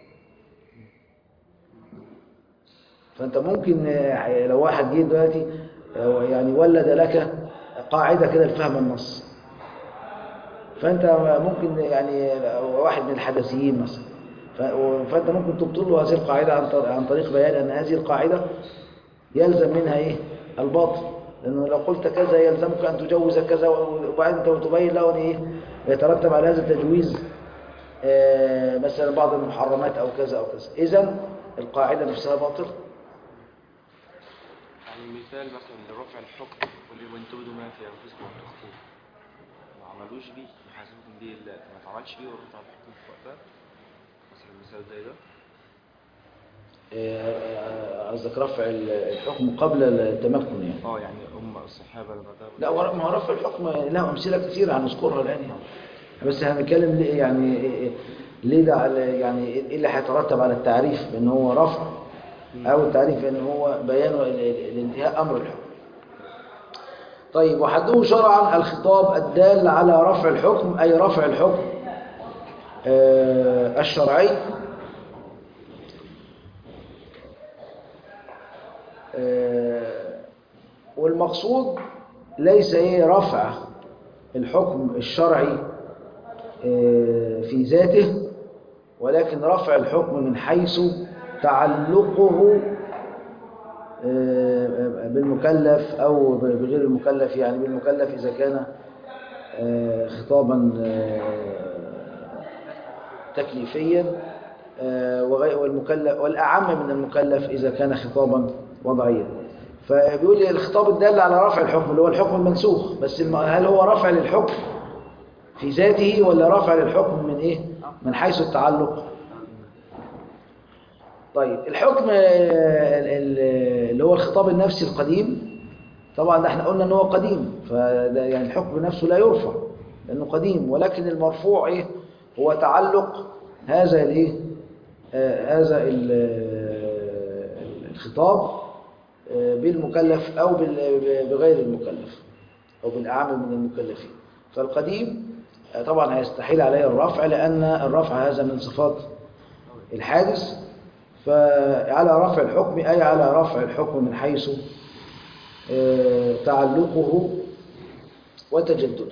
فأنت ممكن آه، لو واحد جه دلوقتي آه، يعني ولد لك قاعدة كده لفهم النص فأنت ممكن يعني واحد من الحدثيين مثلا ف- فأنت ممكن تبطل له هذه القاعدة عن طر- عن طريق بيان أن هذه القاعدة يلزم منها إيه؟ الباطل لأنه لو قلت كذا يلزمك أن تجوز كذا وبعدين أنت تبين له أن إيه؟ يترتب على هذا التجويز آه، مثلا بعض المحرمات أو كذا أو كذا إذا القاعدة نفسها باطل
يعني مثال مثلا لرفع الحكم واللي وان تبدوا ما في انفسكم وتخفوه ما عملوش بيه يحاسبكم بيه لا ما اتعملش بيه ورفع الحكم في وقتها مثلا مثال زي ده
آه، قصدك رفع الحكم قبل التمكن يعني
اه يعني هم الصحابه لما ذهبوا
لا ور- ما هو رفع الحكم له أمثلة كثيرة هنذكرها الآن يعني بس هنتكلم ليه يعني ليه ده على- يعني إيه اللي هيترتب على التعريف بأن هو رفع أو التعريف بأن هو بيان ال- ال- الانتهاء أمر الحكم طيب وحده شرعا الخطاب الدال على رفع الحكم أي رفع الحكم آه، الشرعي آه، والمقصود ليس ايه رفع الحكم الشرعي آه، في ذاته ولكن رفع الحكم من حيث تعلقه آه، بالمكلف أو بغير المكلف يعني بالمكلف إذا كان آه، خطابا آه، تكليفيا آه، وغي- والمكلف والأعم من المكلف إذا كان خطابا وضعيا فبيقول لي الخطاب الدال على رفع الحكم اللي هو الحكم المنسوخ بس الم- هل هو رفع للحكم في ذاته ولا رفع للحكم من إيه؟ من حيث التعلق طيب الحكم آه، ال- ال- اللي هو الخطاب النفسي القديم طبعا ده احنا قلنا ان هو قديم فده يعني الحكم نفسه لا يرفع لانه قديم ولكن المرفوع ايه هو تعلق هذا الايه آه هذا ال- آه، الخطاب آه، بالمكلف او بال- بغير المكلف او بالاعم من المكلفين فالقديم آه، طبعا هيستحيل عليه الرفع لان الرفع هذا من صفات الحادث فعلى رفع الحكم أي على رفع الحكم من حيث آه، تعلقه وتجدده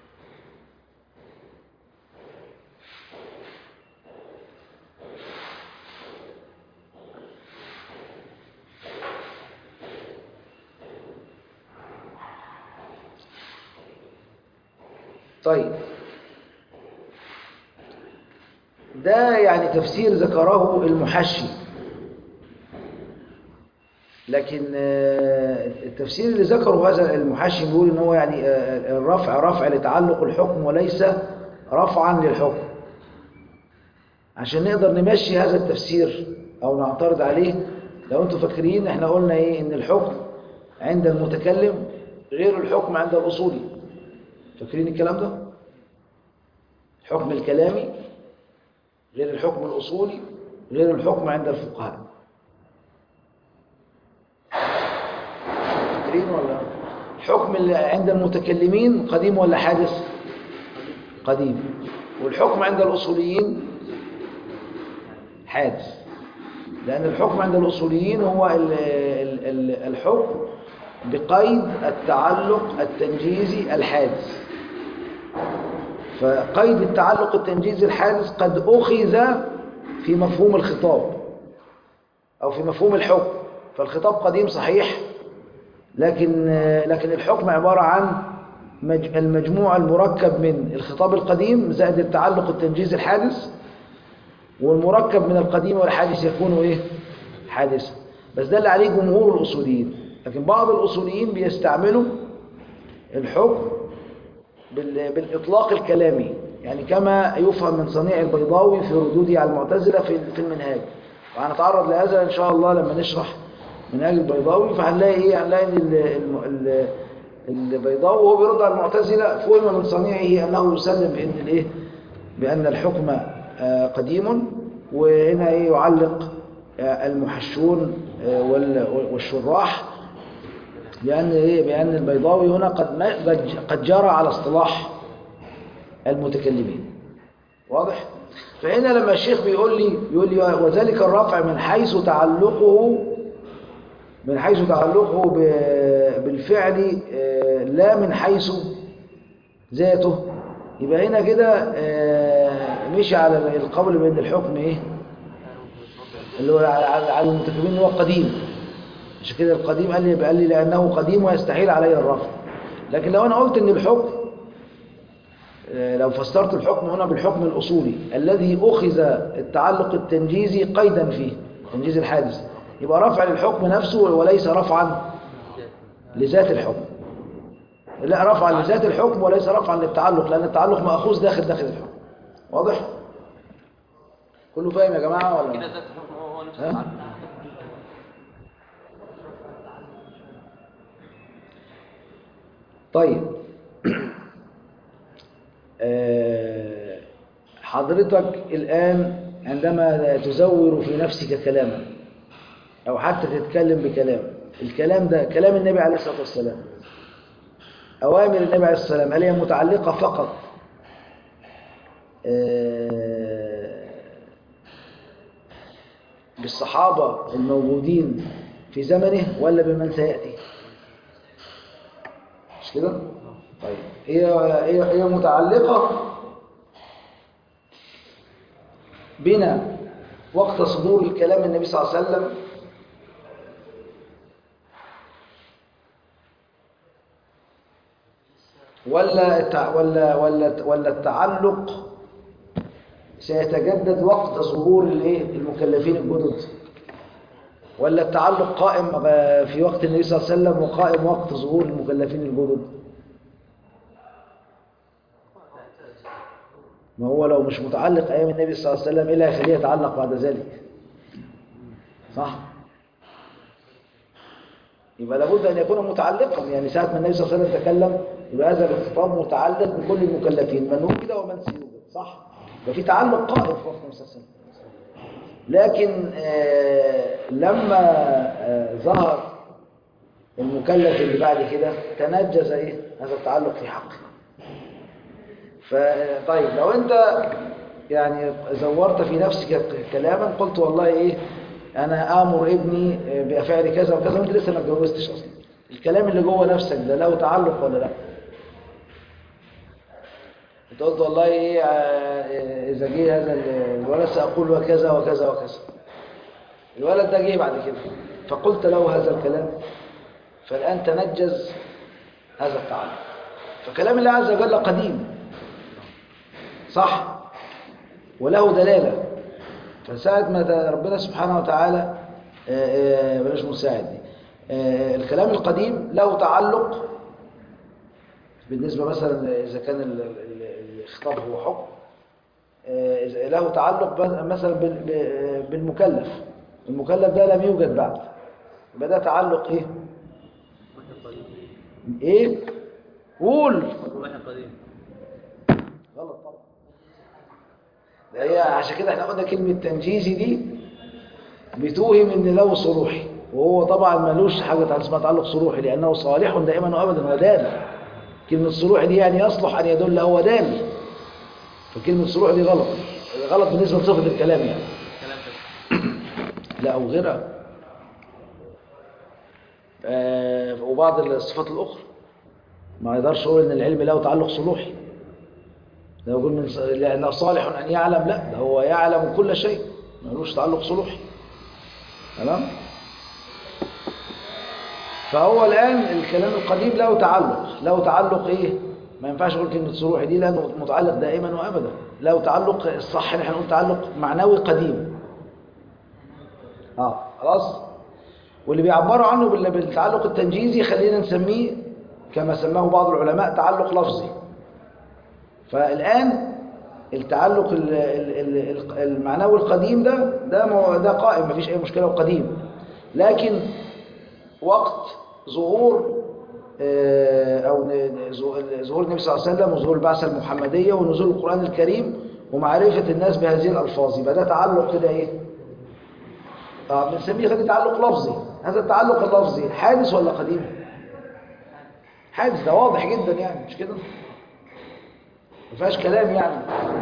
طيب ده يعني تفسير ذكره المحشي لكن آه، التفسير اللي ذكره هذا المحشي بيقول ان هو يعني آه، الرفع رفع لتعلق الحكم وليس رفعا للحكم عشان نقدر نمشي هذا التفسير او نعترض عليه لو انتم فاكرين احنا قلنا ايه ان الحكم عند المتكلم غير الحكم عند الاصولي فاكرين الكلام ده الحكم الكلامي غير الحكم الاصولي غير الحكم عند الفقهاء فاكرين ولا الحكم اللي عند المتكلمين قديم ولا حادث قديم والحكم عند الأصوليين حادث لأن الحكم عند الأصوليين هو ال- ال- ال- الحكم بقيد التعلق التنجيزي الحادث فقيد التعلق التنجيزي الحادث قد أخذ في مفهوم الخطاب أو في مفهوم الحكم فالخطاب قديم صحيح لكن لكن الحكم عبارة عن مج- المجموع المركب من الخطاب القديم زائد التعلق التنجيزي الحادث والمركب من القديم والحادث يكون ايه حادثا بس ده اللي عليه جمهور الاصوليين لكن بعض الاصوليين بيستعملوا الحكم بال- بالاطلاق الكلامي يعني كما يفهم من صنيع البيضاوي في ردوده على المعتزله في في المنهاج وهنتعرض لهذا ان شاء الله لما نشرح منهاج البيضاوي فهنلاقي ايه هنلاقي ان ال- الم- ال- البيضاوي وهو بيرد على المعتزله فهم من صنيعه انه يسلم بان الايه بان الحكم آه، قديم وهنا ايه يعلق آه، المحشون آه، وال- والشراح بأن إيه؟ بأن البيضاوي هنا قد ما- قد- قد جرى على اصطلاح المتكلمين واضح؟ فهنا لما الشيخ بيقول لي بيقول لي وذلك الرفع من حيث تعلقه من حيث تعلقه ب- بالفعل آه، لا من حيث ذاته يبقى هنا كده آه، مشي على القول بأن الحكم ايه اللي هو على على المتكلمين اللي هو قديم عشان كده القديم قال لي قال لي لأنه قديم ويستحيل عليه الرفض لكن لو أنا قلت إن الحكم آه، لو فسرت الحكم هنا بالحكم الأصولي الذي أخذ التعلق التنجيزي قيدا فيه تنجيز الحادث يبقى رفع للحكم نفسه وليس رفعا لذات الحكم لا رفعا لذات الحكم وليس رفعا للتعلق لأن التعلق مأخوذ داخل داخل الحكم واضح؟ كله فاهم يا جماعة ولا
كده ذات الحكم هو هو نفس
ها؟
التعلق
طيب آه، حضرتك الآن عندما تزور في نفسك كلاما أو حتى تتكلم بكلام الكلام ده كلام النبي عليه الصلاة والسلام أوامر النبي عليه الصلاة والسلام هل هي متعلقة فقط آه، بالصحابة الموجودين في زمنه ولا بمن سيأتي مش كده طيب هي هي هي متعلقة بنا وقت صدور الكلام النبي صلى الله عليه وسلم ولا التع- ولا ولا ولا التعلق سيتجدد وقت ظهور الايه المكلفين الجدد ولا التعلق قائم آه، في وقت النبي صلى الله عليه وسلم وقائم وقت ظهور المكلفين الجدد ما هو لو مش متعلق ايام النبي صلى الله عليه وسلم ايه اللي هيخليه يتعلق بعد ذلك صح يبقى لابد ان يكون متعلقا يعني ساعه ما النبي صلى الله عليه وسلم تكلم يبقى هذا الخطاب متعلق بكل المكلفين من وجد ومن سيوجد صح يبقى في تعلق قائم في وقت النبي صلى الله عليه وسلم لكن آه، لما آه، ظهر المكلف اللي بعد كده تنجز ايه هذا التعلق في حقه ف- طيب لو انت يعني زورت في نفسك كلاما قلت والله ايه انا امر ابني بافعل كذا وكذا وانت لسه ما اتجوزتش اصلا الكلام اللي جوه نفسك ده له تعلق ولا لا انت قلت والله ايه آه، اذا جه هذا الولد ساقول وكذا وكذا وكذا الولد ده جه بعد كده فقلت له هذا الكلام فالان تنجز هذا التعلق فكلام الله عز وجل قديم صح وله دلالة فساعة ما ده ربنا سبحانه وتعالى آه، آه، بلاش مساعد دي آه، الكلام القديم له تعلق بالنسبة مثلا إذا كان ال- ال- الخطاب هو حكم آه، إذا له تعلق بس- مثلا بال- ب- بالمكلف المكلف ده لم يوجد بعد يبقى ده تعلق ايه
واحد قديم
ايه قول
واحد قديم
غلط طبعا ده هي عشان كده احنا قلنا كلمة تنجيزي دي بتوهم ان له صروحي وهو طبعا ملوش حاجة اسمها تعلق صروحي لأنه صالح دائما وأبدا ودال كلمة صروحي دي يعني يصلح أن يدل هو دال فكلمة صروحي دي غلط غلط بالنسبة لصفة الكلام يعني
كلام بس
لا أو غيرها آه، وبعض الصفات الأخرى ما يقدرش يقول إن العلم له تعلق صلوحي ده يقول من ص- لأنه صالح أن يعلم لا ده هو يعلم كل شيء ملوش تعلق صلوحي تمام فهو الآن الكلام القديم له تعلق له تعلق إيه ما ينفعش أقول كلمة صلوحي دي لأنه متعلق دائما وأبدا له تعلق الصح إن احنا نقول تعلق معنوي قديم اه خلاص واللي بيعبروا عنه بال- بالتعلق التنجيزي خلينا نسميه كما سماه بعض العلماء تعلق لفظي فالآن التعلق ال- ال- ال- ال- المعنوي القديم ده ده مو- ده قائم مفيش أي مشكلة وقديم لكن وقت ظهور آه، أو ن- ظهور ظهور النبي صلى الله عليه وسلم وظهور البعثة المحمدية ونزول القرآن الكريم ومعرفة الناس بهذه الألفاظ يبقى ده تعلق كده إيه؟ اه بنسميه خلي تعلق لفظي هذا التعلق اللفظي حادث ولا قديم حادث ده واضح جدا يعني مش كده ما فيهاش كلام يعني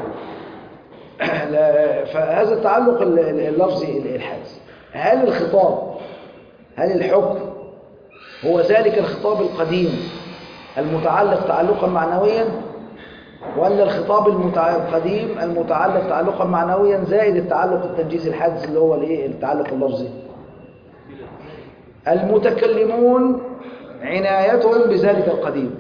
لا فهذا التعلق ال- ال- اللفظي ال- الحادث هل الخطاب هل الحكم هو ذلك الخطاب القديم المتعلق تعلقا معنويا ولا الخطاب المتع- القديم المتعلق تعلقا معنويا زائد التعلق التنجيزي الحادث اللي هو الايه التعلق اللفظي المتكلمون عنايتهم بذلك القديم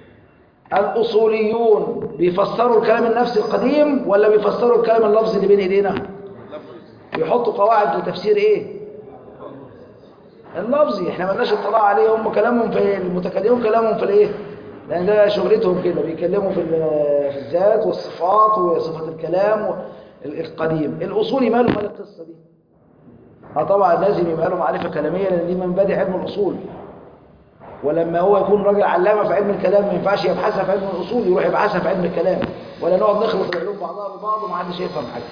الأصوليون بيفسروا الكلام النفسي القديم ولا بيفسروا الكلام اللفظي اللي بين ايدينا بيحطوا قواعد لتفسير ايه اللفظي احنا مالناش اطلاع عليه هم كلامهم في المتكلمون كلامهم في الايه لان ده شغلتهم كده بيتكلموا في ال- في الذات والصفات وصفة الكلام و- ال- القديم الاصولي ماله مال القصة دي اه طبعا لازم يبقى له معرفة كلامية لان دي من مبادئ علم الاصول ولما هو يكون راجل علامة في علم الكلام ما ينفعش يبحثها في علم الاصول يروح يبحثها في علم الكلام ولا نقعد نخلط العلوم بعضها ببعض ومحدش يفهم حاجة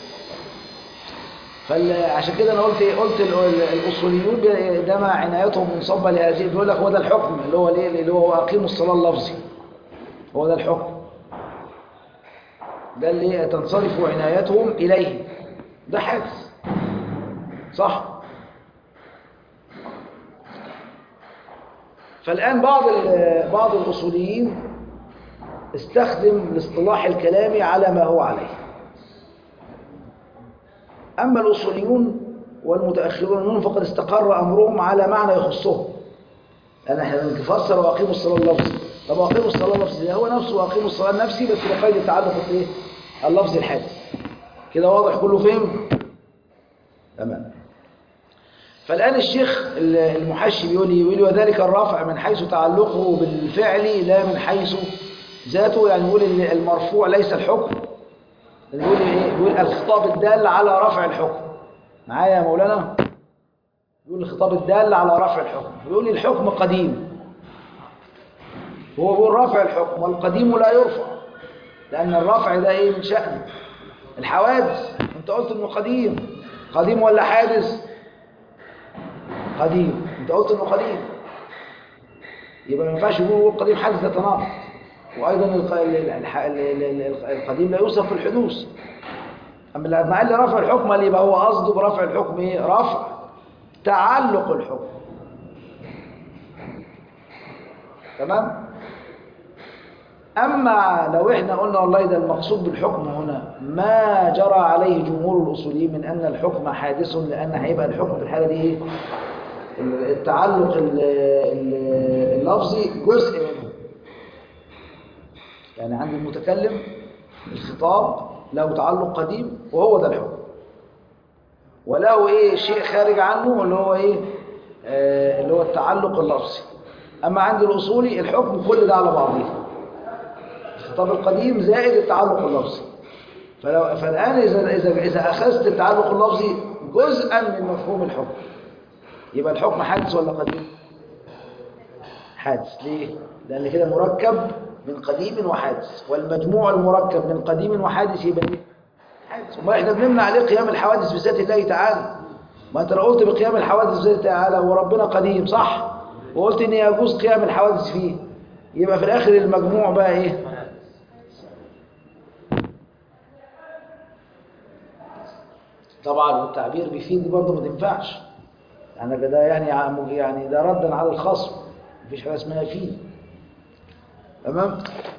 فعشان كده انا قلت ايه قلت ال- ال- الاصوليون بي- ده ما عنايتهم منصبه لهذه بيقول لك هو ده الحكم اللي هو الايه اللي هو اقيموا الصلاه اللفظي هو ده الحكم ده اللي تنصرف عنايتهم اليه ده حادث صح فالآن بعض ال- بعض الأصوليين استخدم الاصطلاح الكلامي على ما هو عليه أما الأصوليون والمتأخرون منهم فقد استقر أمرهم على معنى يخصهم لأن احنا بنفسر وأقيموا الصلاة اللفظي طب وأقيموا الصلاة اللفظي ده هو نفسه وأقيموا الصلاة النفسي بس بقيد التعلق الإيه؟ اللفظي الحادث كده واضح كله فهم تمام فالآن الشيخ المحشي بيقول لي يقول لي وذلك الرفع من حيث تعلقه بالفعل لا من حيث ذاته يعني يقول إن المرفوع ليس الحكم بيقول ايه بيقول الخطاب الدال على رفع الحكم معايا يا مولانا بيقول الخطاب الدال على رفع الحكم بيقول لي الحكم قديم هو بيقول رفع الحكم والقديم لا يرفع لأن الرفع ده ايه من شأن الحوادث انت قلت انه قديم قديم ولا حادث قديم انت قلت انه قديم يبقى ما ينفعش يقول قديم حادث ده تناقض وايضا الق- ال- الح- ال- ال- ال- القديم لا يوصف في الحدوث اما لما قال لي رفع الحكم اللي يبقى هو قصده برفع الحكم ايه رفع تعلق الحكم تمام اما لو احنا قلنا والله ده المقصود بالحكم هنا ما جرى عليه جمهور الاصوليين من ان الحكم حادث لان هيبقى الحكم في الحاله دي ايه التعلق ال- ال- اللفظي جزء منه يعني عند المتكلم الخطاب له تعلق قديم وهو ده الحكم وله ايه شيء خارج عنه اللي هو ايه آه اللي هو التعلق اللفظي اما عند الاصولي الحكم كل ده على بعضه الخطاب القديم زائد التعلق اللفظي فلو فالان اذا اذا اذا اخذت التعلق اللفظي جزءا من مفهوم الحكم يبقى الحكم حادث ولا قديم حادث ليه لان كده مركب من قديم وحادث والمجموع المركب من قديم وحادث يبقى ايه حادث وما احنا بنمنع عليه قيام الحوادث بذات الله تعالى ما انت لو قلت بقيام الحوادث بذات الله تعالى وربنا قديم صح وقلت ان يجوز قيام الحوادث فيه يبقى في الاخر المجموع بقى ايه طبعا والتعبير بيفيد برضه ما تنفعش يعني ده يعني عم- يعني ده ردا على الخصم مفيش حاجه اسمها يفيد تمام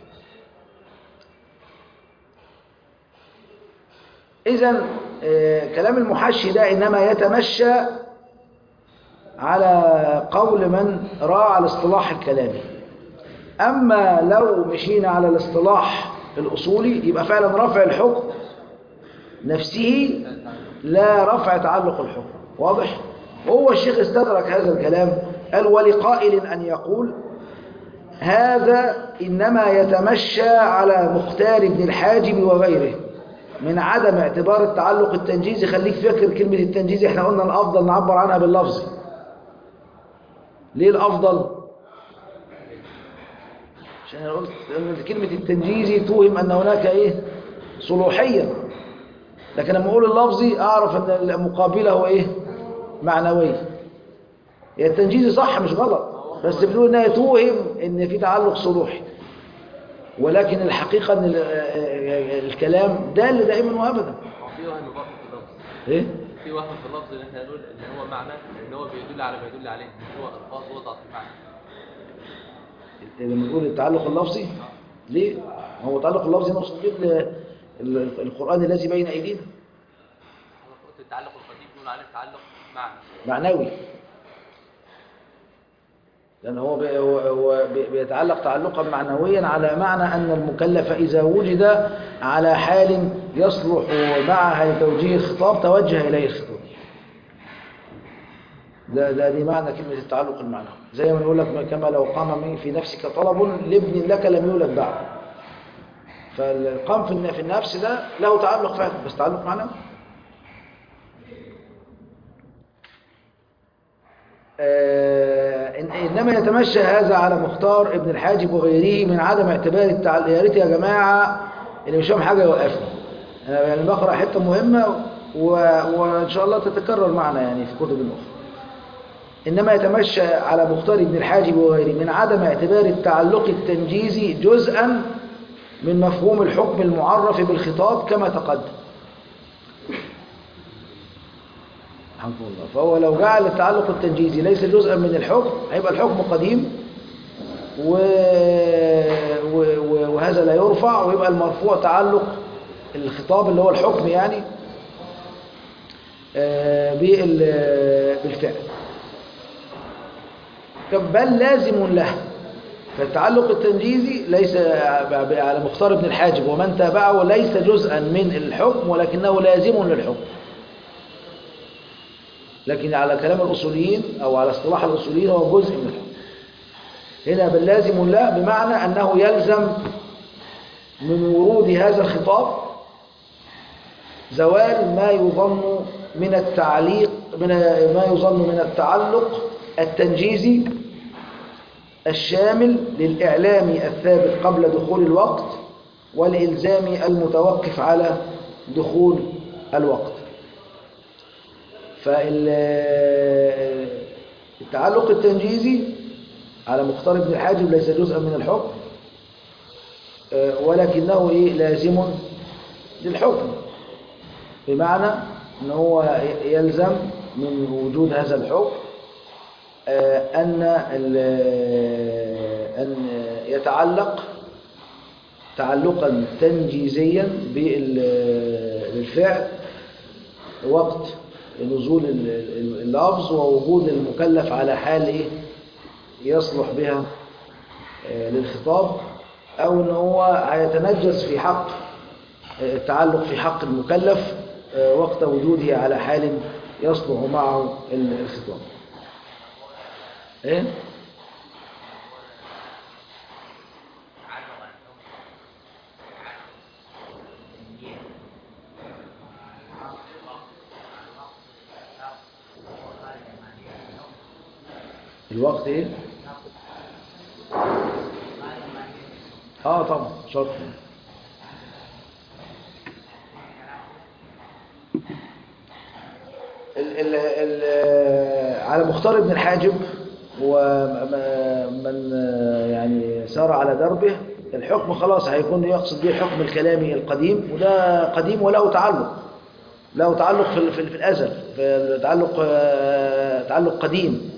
اذا آه، كلام المحشي ده انما يتمشى على قول من راعى الاصطلاح الكلامي اما لو مشينا على الاصطلاح الاصولي يبقى فعلا رفع الحكم نفسه لا رفع تعلق الحكم واضح هو الشيخ استدرك هذا الكلام قال ولقائل أن يقول هذا إنما يتمشى على مختار بن الحاجب وغيره من عدم اعتبار التعلق التنجيزي خليك فاكر كلمة التنجيزي احنا قلنا الأفضل نعبر عنها باللفظ ليه الأفضل؟ عشان أنا قلت لأن كلمة التنجيزي توهم أن هناك إيه؟ صلوحية لكن لما أقول اللفظي أعرف أن المقابلة هو إيه؟ معنوي هي التنجيزي صح مش غلط بس بنقول انها توهم ان في تعلق صلوحي ولكن الحقيقة ان ال- الكلام دال دائما وابدا
هو في وهم برضه في اللفظ
ايه
في وهم في اللفظ ان احنا نقول ان هو معنى ان هو بيدل على ما يدل عليه ان هو الفاظ وضعت المعنى
لما نقول التعلق اللفظي ليه هو التعلق اللفظي نقصد به ال- ال- القرآن الذي بين ايدينا
انا قلت التعلق القديم بنقول عليه تعلق معنى
معنوي لأن هو بي- هو- هو بي- بيتعلق تعلقا معنويا على معنى أن المكلف إذا وجد على حال يصلح معها لتوجيه الخطاب توجه إليه الخطاب ده, ده دي معنى كلمة التعلق المعنوي زي ما نقول لك كما لو قام من- في نفسك طلب لابن لك لم يولد بعد فالقام في الن- في النفس ده له تعلق فعلا بس تعلق معنوي آه، إن- إنما يتمشى هذا على مختار ابن الحاجب وغيره من عدم اعتبار التعلق يا ريت يا جماعة اللي مش فاهم حاجة يوقفني أنا يعني بقرأ حتة مهمة و... وإن شاء الله تتكرر معنا يعني في كتب أخرى إنما يتمشى على مختار ابن الحاجب وغيره من عدم اعتبار التعلق التنجيزي جزءا من مفهوم الحكم المعرف بالخطاب كما تقدم رحمه الله فهو لو جعل التعلق التنجيزي ليس جزءا من الحكم هيبقى الحكم قديم و... و... و- وهذا لا يرفع ويبقى المرفوع تعلق الخطاب اللي هو الحكم يعني آه، بال- بالفعل بل لازم له فالتعلق التنجيزي ليس على مختار بن الحاجب ومن تابعه ليس جزءا من الحكم ولكنه لازم للحكم لكن على كلام الأصوليين أو على اصطلاح الأصوليين هو جزء من الحكم هنا بل لازم له بمعنى أنه يلزم من ورود هذا الخطاب زوال ما يظن من التعليق من ما يظن من التعلق التنجيزي الشامل للإعلام الثابت قبل دخول الوقت والإلزام المتوقف على دخول الوقت فالتعلق التنجيزي على مختار بن الحاجب ليس جزءا من الحكم آه، ولكنه إيه لازم للحكم بمعنى أنه هو يلزم من وجود هذا الحكم آه، أن ال- أن يتعلق تعلقا تنجيزيا بال- بالفعل وقت نزول ال- ال- اللفظ ووجود المكلف على حال إيه يصلح بها آه، للخطاب أو أن هو هيتنجس في حق آه، التعلق في حق المكلف آه، وقت وجوده على حال يصلح معه ال- الخطاب ايه الوقت ايه اه طبعا شرط ال ال ال على مختار بن الحاجب ومن يعني سار على دربه الحكم خلاص هيكون يقصد به الحكم الكلامي القديم وده قديم وله تعلق له تعلق في, في, في الأزل في تعلق تعلق قديم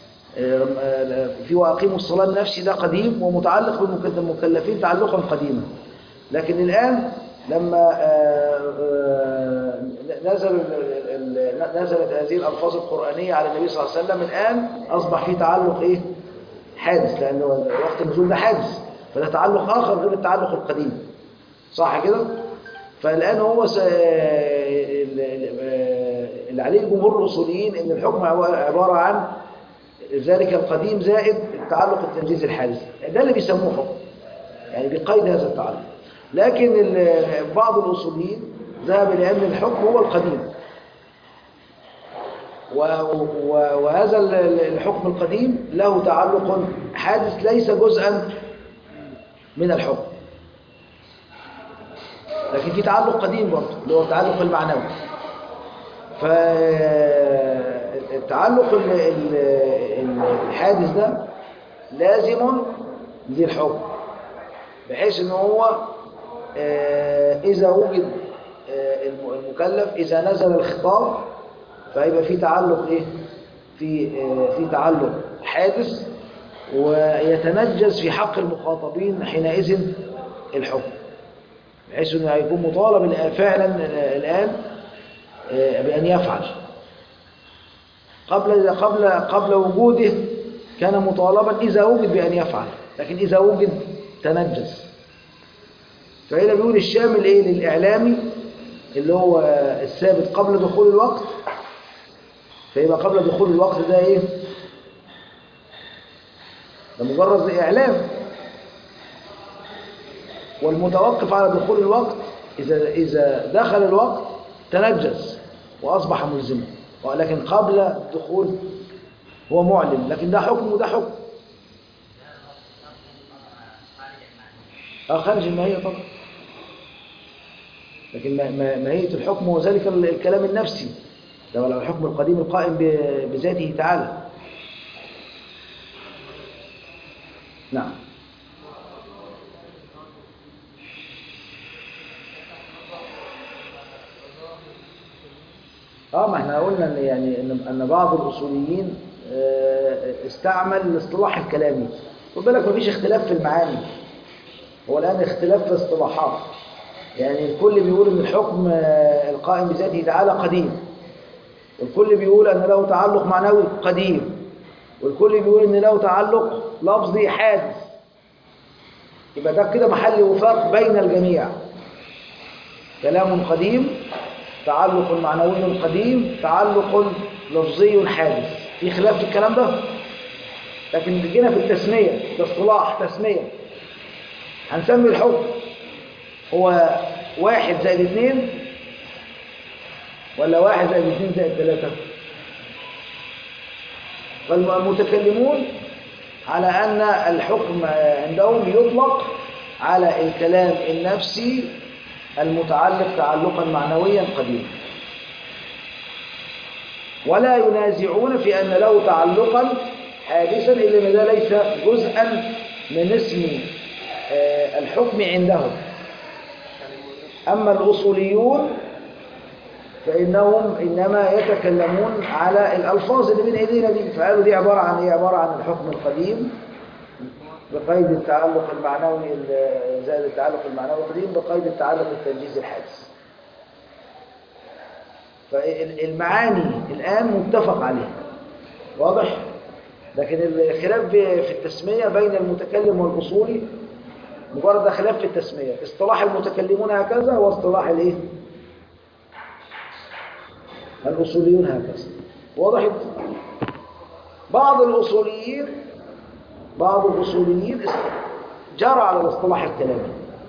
في وأقيموا الصلاة النفسي ده قديم ومتعلق بالمكلفين تعلقا قديما لكن الآن لما نزل نزلت هذه الألفاظ القرآنية على النبي صلى الله عليه وسلم الآن أصبح في تعلق إيه؟ حادث لأنه وقت النزول ده حادث فده تعلق آخر غير التعلق القديم صح كده؟ فالآن هو س... اللي عليه الجمهور الأصوليين إن الحكم عبارة عن ذلك القديم زائد التعلق التنجيزي الحادث ده اللي بيسموه حكم يعني بقيد هذا التعلق لكن بعض الأصوليين ذهب إلى أن الحكم هو القديم وهذا الحكم القديم له تعلق حادث ليس جزءا من الحكم لكن في تعلق قديم برضه اللي هو التعلق المعنوي فالتعلق الحادث ده لازم للحكم بحيث ان هو اذا وجد المكلف اذا نزل الخطاب فيبقى في تعلق ايه في في تعلق حادث ويتنجز في حق المخاطبين حينئذ الحكم بحيث انه هيكون مطالب فعلا الان بان يفعل قبل قبل قبل وجوده كان مطالبا اذا وجد بان يفعل لكن اذا وجد تنجز فهنا بيقول الشامل ايه للاعلامي اللي هو الثابت قبل دخول الوقت فيبقى قبل دخول الوقت ده ايه ده مجرد اعلام والمتوقف على دخول الوقت اذا اذا دخل الوقت تنجز واصبح ملزما ولكن قبل الدخول هو معلن لكن ده حكم وده حكم اه خارج الماهيه طبعا لكن ماهيه الحكم هو ذلك الكلام النفسي ده ولا الحكم القديم القائم بذاته تعالى نعم اه ما احنا قلنا ان يعني ان ان بعض الاصوليين استعمل الاصطلاح الكلامي خد بالك مفيش اختلاف في المعاني هو الآن اختلاف في اصطلاحات يعني الكل بيقول ان الحكم آه، القائم بذاته تعالى قديم والكل بيقول ان له تعلق معنوي قديم والكل بيقول ان له تعلق لفظي حادث يبقى ده كده محل وفاق بين الجميع كلام قديم تعلق معنوي قديم تعلق لفظي حادث في خلاف في الكلام ده لكن جينا في التسمية ده اصطلاح تسمية هنسمي الحكم هو واحد زائد اثنين ولا واحد زائد اثنين زائد ثلاثة فالمتكلمون على أن الحكم عندهم يطلق على الكلام النفسي المتعلق تعلقا معنويا قديما ولا ينازعون في أن له تعلقا حادثا إلا أن ده ليس جزءا من اسم آه، الحكم عندهم أما الأصوليون فإنهم إنما يتكلمون على الألفاظ اللي بين أيدينا دي فقالوا دي عبارة عن إيه؟ عبارة عن الحكم القديم بقيد التعلق المعنوي ال- زائد التعلق المعنوي القديم بقيد التعلق التنجيزي الحادث فالمعاني الآن متفق عليها واضح؟ لكن الخلاف في التسمية بين المتكلم والأصولي مجرد خلاف في التسمية اصطلاح المتكلمون هكذا واصطلاح الايه الأصوليون هكذا وضحت بعض الأصوليين بعض الأصوليين است- جرى على الاصطلاح الكلامي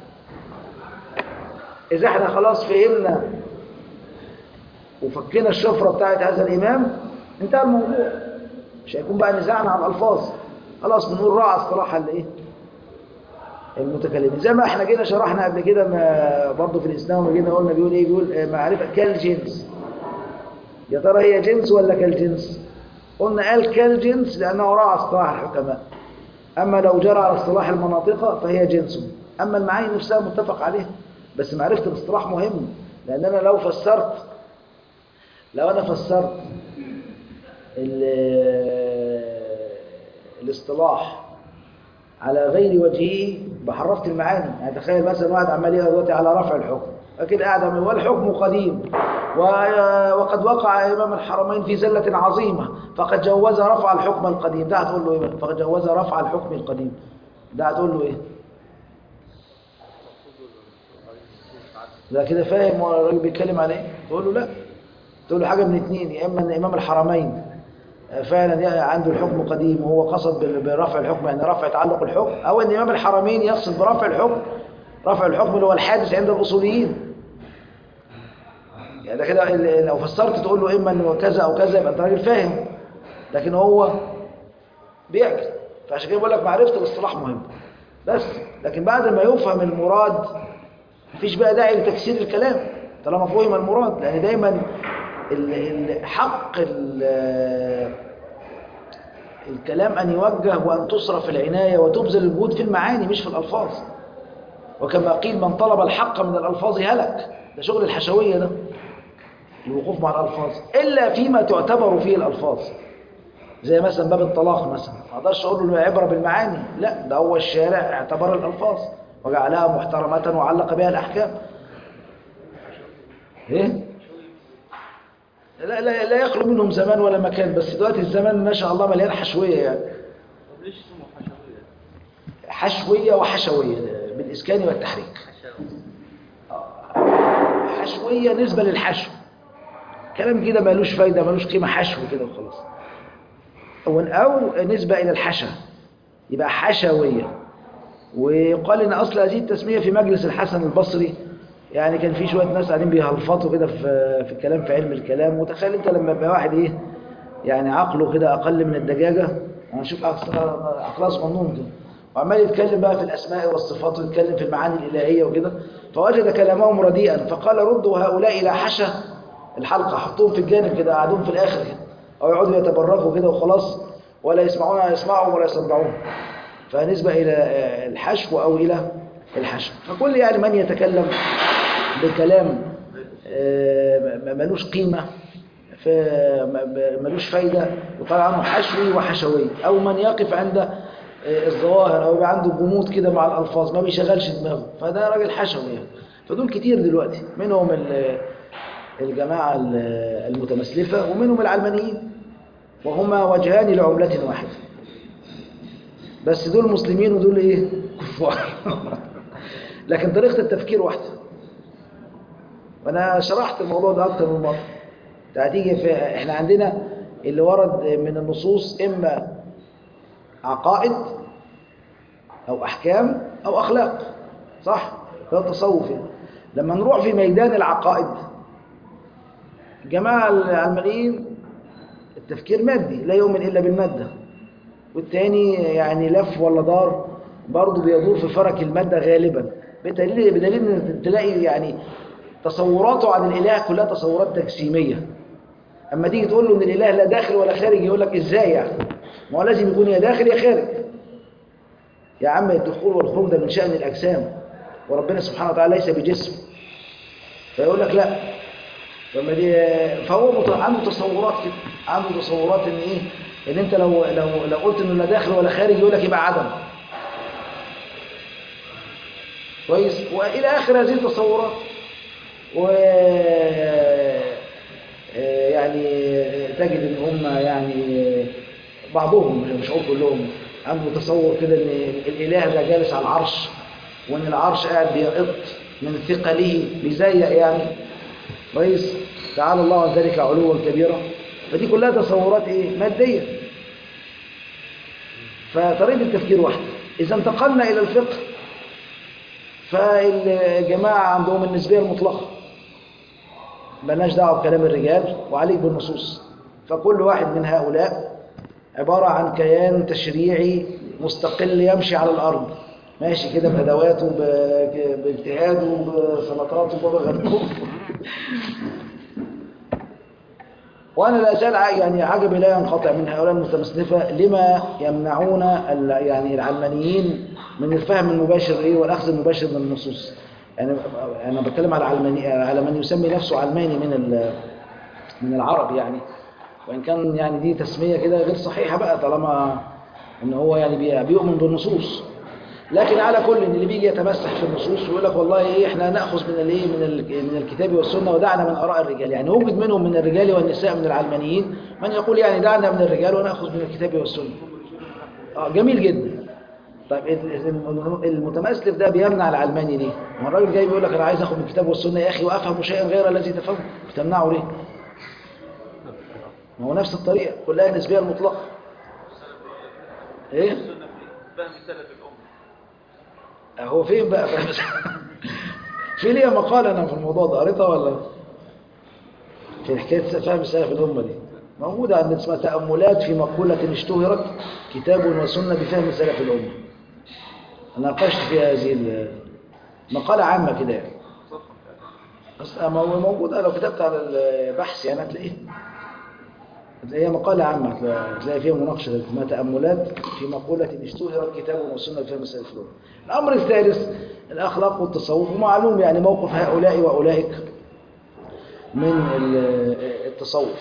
إذا احنا خلاص فهمنا وفكينا الشفرة بتاعت هذا الإمام انتهى الموضوع مش هيكون بقى نزاعنا على الألفاظ خلاص بنقول راعى اصطلاح الايه المتكلمين زي ما احنا جينا شرحنا قبل كده ما برضه في الإسلام لما جينا قلنا بيقول ايه بيقول آه، معرفة كالجنس يا ترى هي جنس ولا كالجنس قلنا قال كالجنس لأنه راعى اصطلاح الحكماء أما لو جرى على اصطلاح المناطق فهي جنس أما المعاني نفسها متفق عليها بس معرفة الاصطلاح مهم لأن أنا لو فسرت لو أنا فسرت ال- الاصطلاح على غير وجهه بحرفت المعاني يعني تخيل مثلا واحد عمال يقرا دلوقتي على رفع الحكم اكيد قاعد عمال والحكم قديم و- وقد وقع امام الحرمين في زله عظيمه فقد جوز رفع الحكم القديم ده هتقول له ايه بقى؟ فقد جوز رفع الحكم القديم ده هتقول له ايه ده كده فاهم هو الراجل بيتكلم على ايه تقول له لا تقول له حاجه من اتنين يا اما ان امام الحرمين فعلا يعني عنده الحكم قديم وهو قصد بال- برفع الحكم يعني رفع تعلق الحكم او ان امام الحرمين يقصد برفع الحكم رفع الحكم اللي هو الحادث عند الاصوليين يعني ده كده ال- لو فسرت تقول له اما انه كذا او كذا يبقى انت راجل فاهم لكن هو بيعكس فعشان كده بقول لك معرفه الاصطلاح مهم بس لكن بعد ما يفهم المراد مفيش بقى داعي لتفسير الكلام طالما فهم المراد لان دايما ال- ال- حق ال- الكلام أن يوجه وأن تصرف العناية وتبذل الجهود في المعاني مش في الألفاظ وكما قيل من طلب الحق من الألفاظ هلك ده شغل الحشوية ده الوقوف مع الألفاظ إلا فيما تعتبر فيه الألفاظ زي مثلا باب الطلاق مثلا ما اقدرش اقول له عبره بالمعاني لا ده هو الشارع اعتبر الالفاظ وجعلها محترمه وعلق بها الاحكام ايه لا لا لا يخلو منهم زمان ولا مكان بس دلوقتي الزمان ما شاء الله مليان حشويه يعني
طب ليش اسمه حشوية؟
حشويه وحشويه بالاسكان والتحريك حشويه نسبه للحشو كلام كده ملوش فايده ملوش قيمه حشو كده وخلاص او او نسبه الى الحشا يبقى حشويه ويقال ان اصل هذه التسميه في مجلس الحسن البصري يعني كان في شويه ناس قاعدين بيهلفطوا كده في في الكلام في علم الكلام وتخيل انت لما يبقى واحد ايه يعني عقله كده اقل من الدجاجه انا اشوف عقلها صغنون كده وعمال يتكلم بقى في الاسماء والصفات ويتكلم في المعاني الالهيه وكده فوجد كلامهم رديئا فقال ردوا هؤلاء الى حشا الحلقه حطوهم في الجانب كده قعدوهم في الاخر كده او يقعدوا يتبركوا كده وخلاص ولا يسمعون يسمعهم ولا يصدعون فنسبة إلى الحشو أو إلى الحشو فكل يعني من يتكلم بكلام آه، ملوش قيمة ف- ملوش فايدة يقال عنه حشوي وحشوي أو من يقف عند آه، الظواهر او يبقى عنده جمود كده مع الالفاظ ما بيشغلش دماغه فده راجل حشوي يعني فدول كتير دلوقتي منهم ال- الجماعه ال- المتمسلفه ومنهم العلمانيين وهما وجهان لعمله واحده بس دول مسلمين ودول ايه كفار لكن طريقه التفكير واحده وانا شرحت الموضوع ده اكتر من مره هتيجي في احنا عندنا اللي ورد من النصوص اما عقائد او احكام او اخلاق صح ده التصوف يعني. لما نروح في ميدان العقائد الجماعه العلمانيين التفكير مادي لا يؤمن الا بالماده والتاني يعني لف ولا دار برضه بيدور في فرك الماده غالبا بدليل بدليل ان تلاقي يعني تصوراته عن الاله كلها تصورات تجسيميه اما تيجي تقول له ان الاله لا داخل ولا خارج يقول لك ازاي يعني ما هو لازم يكون يا داخل يا خارج يا عم الدخول والخروج ده من شأن الأجسام وربنا سبحانه وتعالى ليس بجسم فيقول لك لا لما دي فهو مت- عنده تصورات كده عنده تصورات ان ايه ان انت لو لو لو قلت انه لا داخل ولا خارج يقول لك يبقى عدم كويس والى اخر هذه التصورات و آه، يعني تجد ان هم يعني بعضهم مش مش هقول كلهم عنده تصور كده ان الاله ده جالس على العرش وان العرش قاعد بيقط من ثقله بيزيق يعني كويس تعالى الله عن ذلك علوا كبيرا فدي كلها تصورات ايه ماديه فطريقه التفكير واحده اذا انتقلنا الى الفقه فالجماعه عندهم النسبيه المطلقه ملناش دعوه بكلام الرجال وعليك بالنصوص فكل واحد من هؤلاء عبارة عن كيان تشريعي مستقل يمشي على الأرض ماشي كده بأدواته ب- باجتهاده بسلطاته بغنوه وأنا لا أزال ع- يعني عجبي لا ينقطع من هؤلاء المتمسلفة لما يمنعون ال- يعني العلمانيين من الفهم المباشر إيه والأخذ المباشر من النصوص يعني أنا بتكلم على علماني على من يسمي نفسه علماني من ال- من العرب يعني وإن كان يعني دي تسمية كده غير صحيحة بقى طالما إن هو يعني بي- بيؤمن بالنصوص لكن على كل إن اللي بيجي يتمسح في النصوص ويقول لك والله إيه إحنا نأخذ من الإيه من ال- من الكتاب والسنة ودعنا من آراء الرجال يعني وجد منهم من الرجال والنساء من العلمانيين من يقول يعني دعنا من الرجال ونأخذ من الكتاب والسنة آه جميل جدا طيب ال- ال- المتمسلف ده بيمنع العلماني ليه؟ ما الراجل جاي بيقول لك انا عايز اخد من الكتاب والسنه يا اخي وافهم شيئا غير الذي تفهمه بتمنعه ليه؟ ما هو نفس الطريقه كلها نسبيه المطلقه ايه؟
فهم سلف الأمة
هو فين بقى فاهم في ليا مقال انا في الموضوع ده قريتها ولا في حكايه فهم سلف الامه دي موجوده عندنا اسمها تاملات في مقوله اشتهرت كتاب وسنه بفهم سلف الامه ناقشت فيها هذه ال- مقاله عامه كده يعني بس ما هو موجوده لو كتبت على البحث يعني هتلاقيه هتلاقيها مقالة عامة هتلاقي- هتلاقي فيها مناقشة اسمها تأملات في مقولة اشتهرت كتاب وسنة بفهم مسائل الفلوس. الأمر الثالث الأخلاق والتصوف ومعلوم يعني موقف هؤلاء وأولئك من ال- التصوف.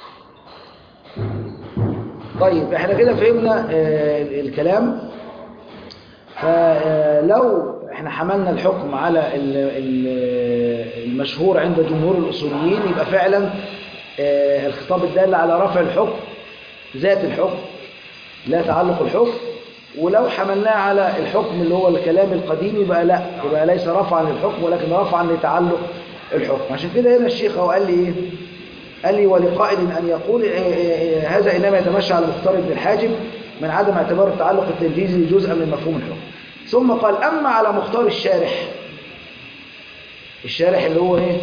طيب احنا كده فهمنا آه، الكلام فلو احنا حملنا الحكم على ال- ال- المشهور عند جمهور الأصوليين يبقى فعلا آه، الخطاب الدال على رفع الحكم ذات الحكم لا تعلق الحكم ولو حملناه على الحكم اللي هو الكلام القديم يبقى لا يبقى ليس رفعا للحكم ولكن رفعا لتعلق الحكم عشان كده هنا الشيخ هو قال لي ايه قال لي ولقائل ان يقول آه، آه، آه، هذا انما يتمشى على مختار ابن الحاجب من عدم اعتبار التعلق التنجيزي جزءا من مفهوم الحكم ثم قال اما على مختار الشارح الشارح اللي هو ايه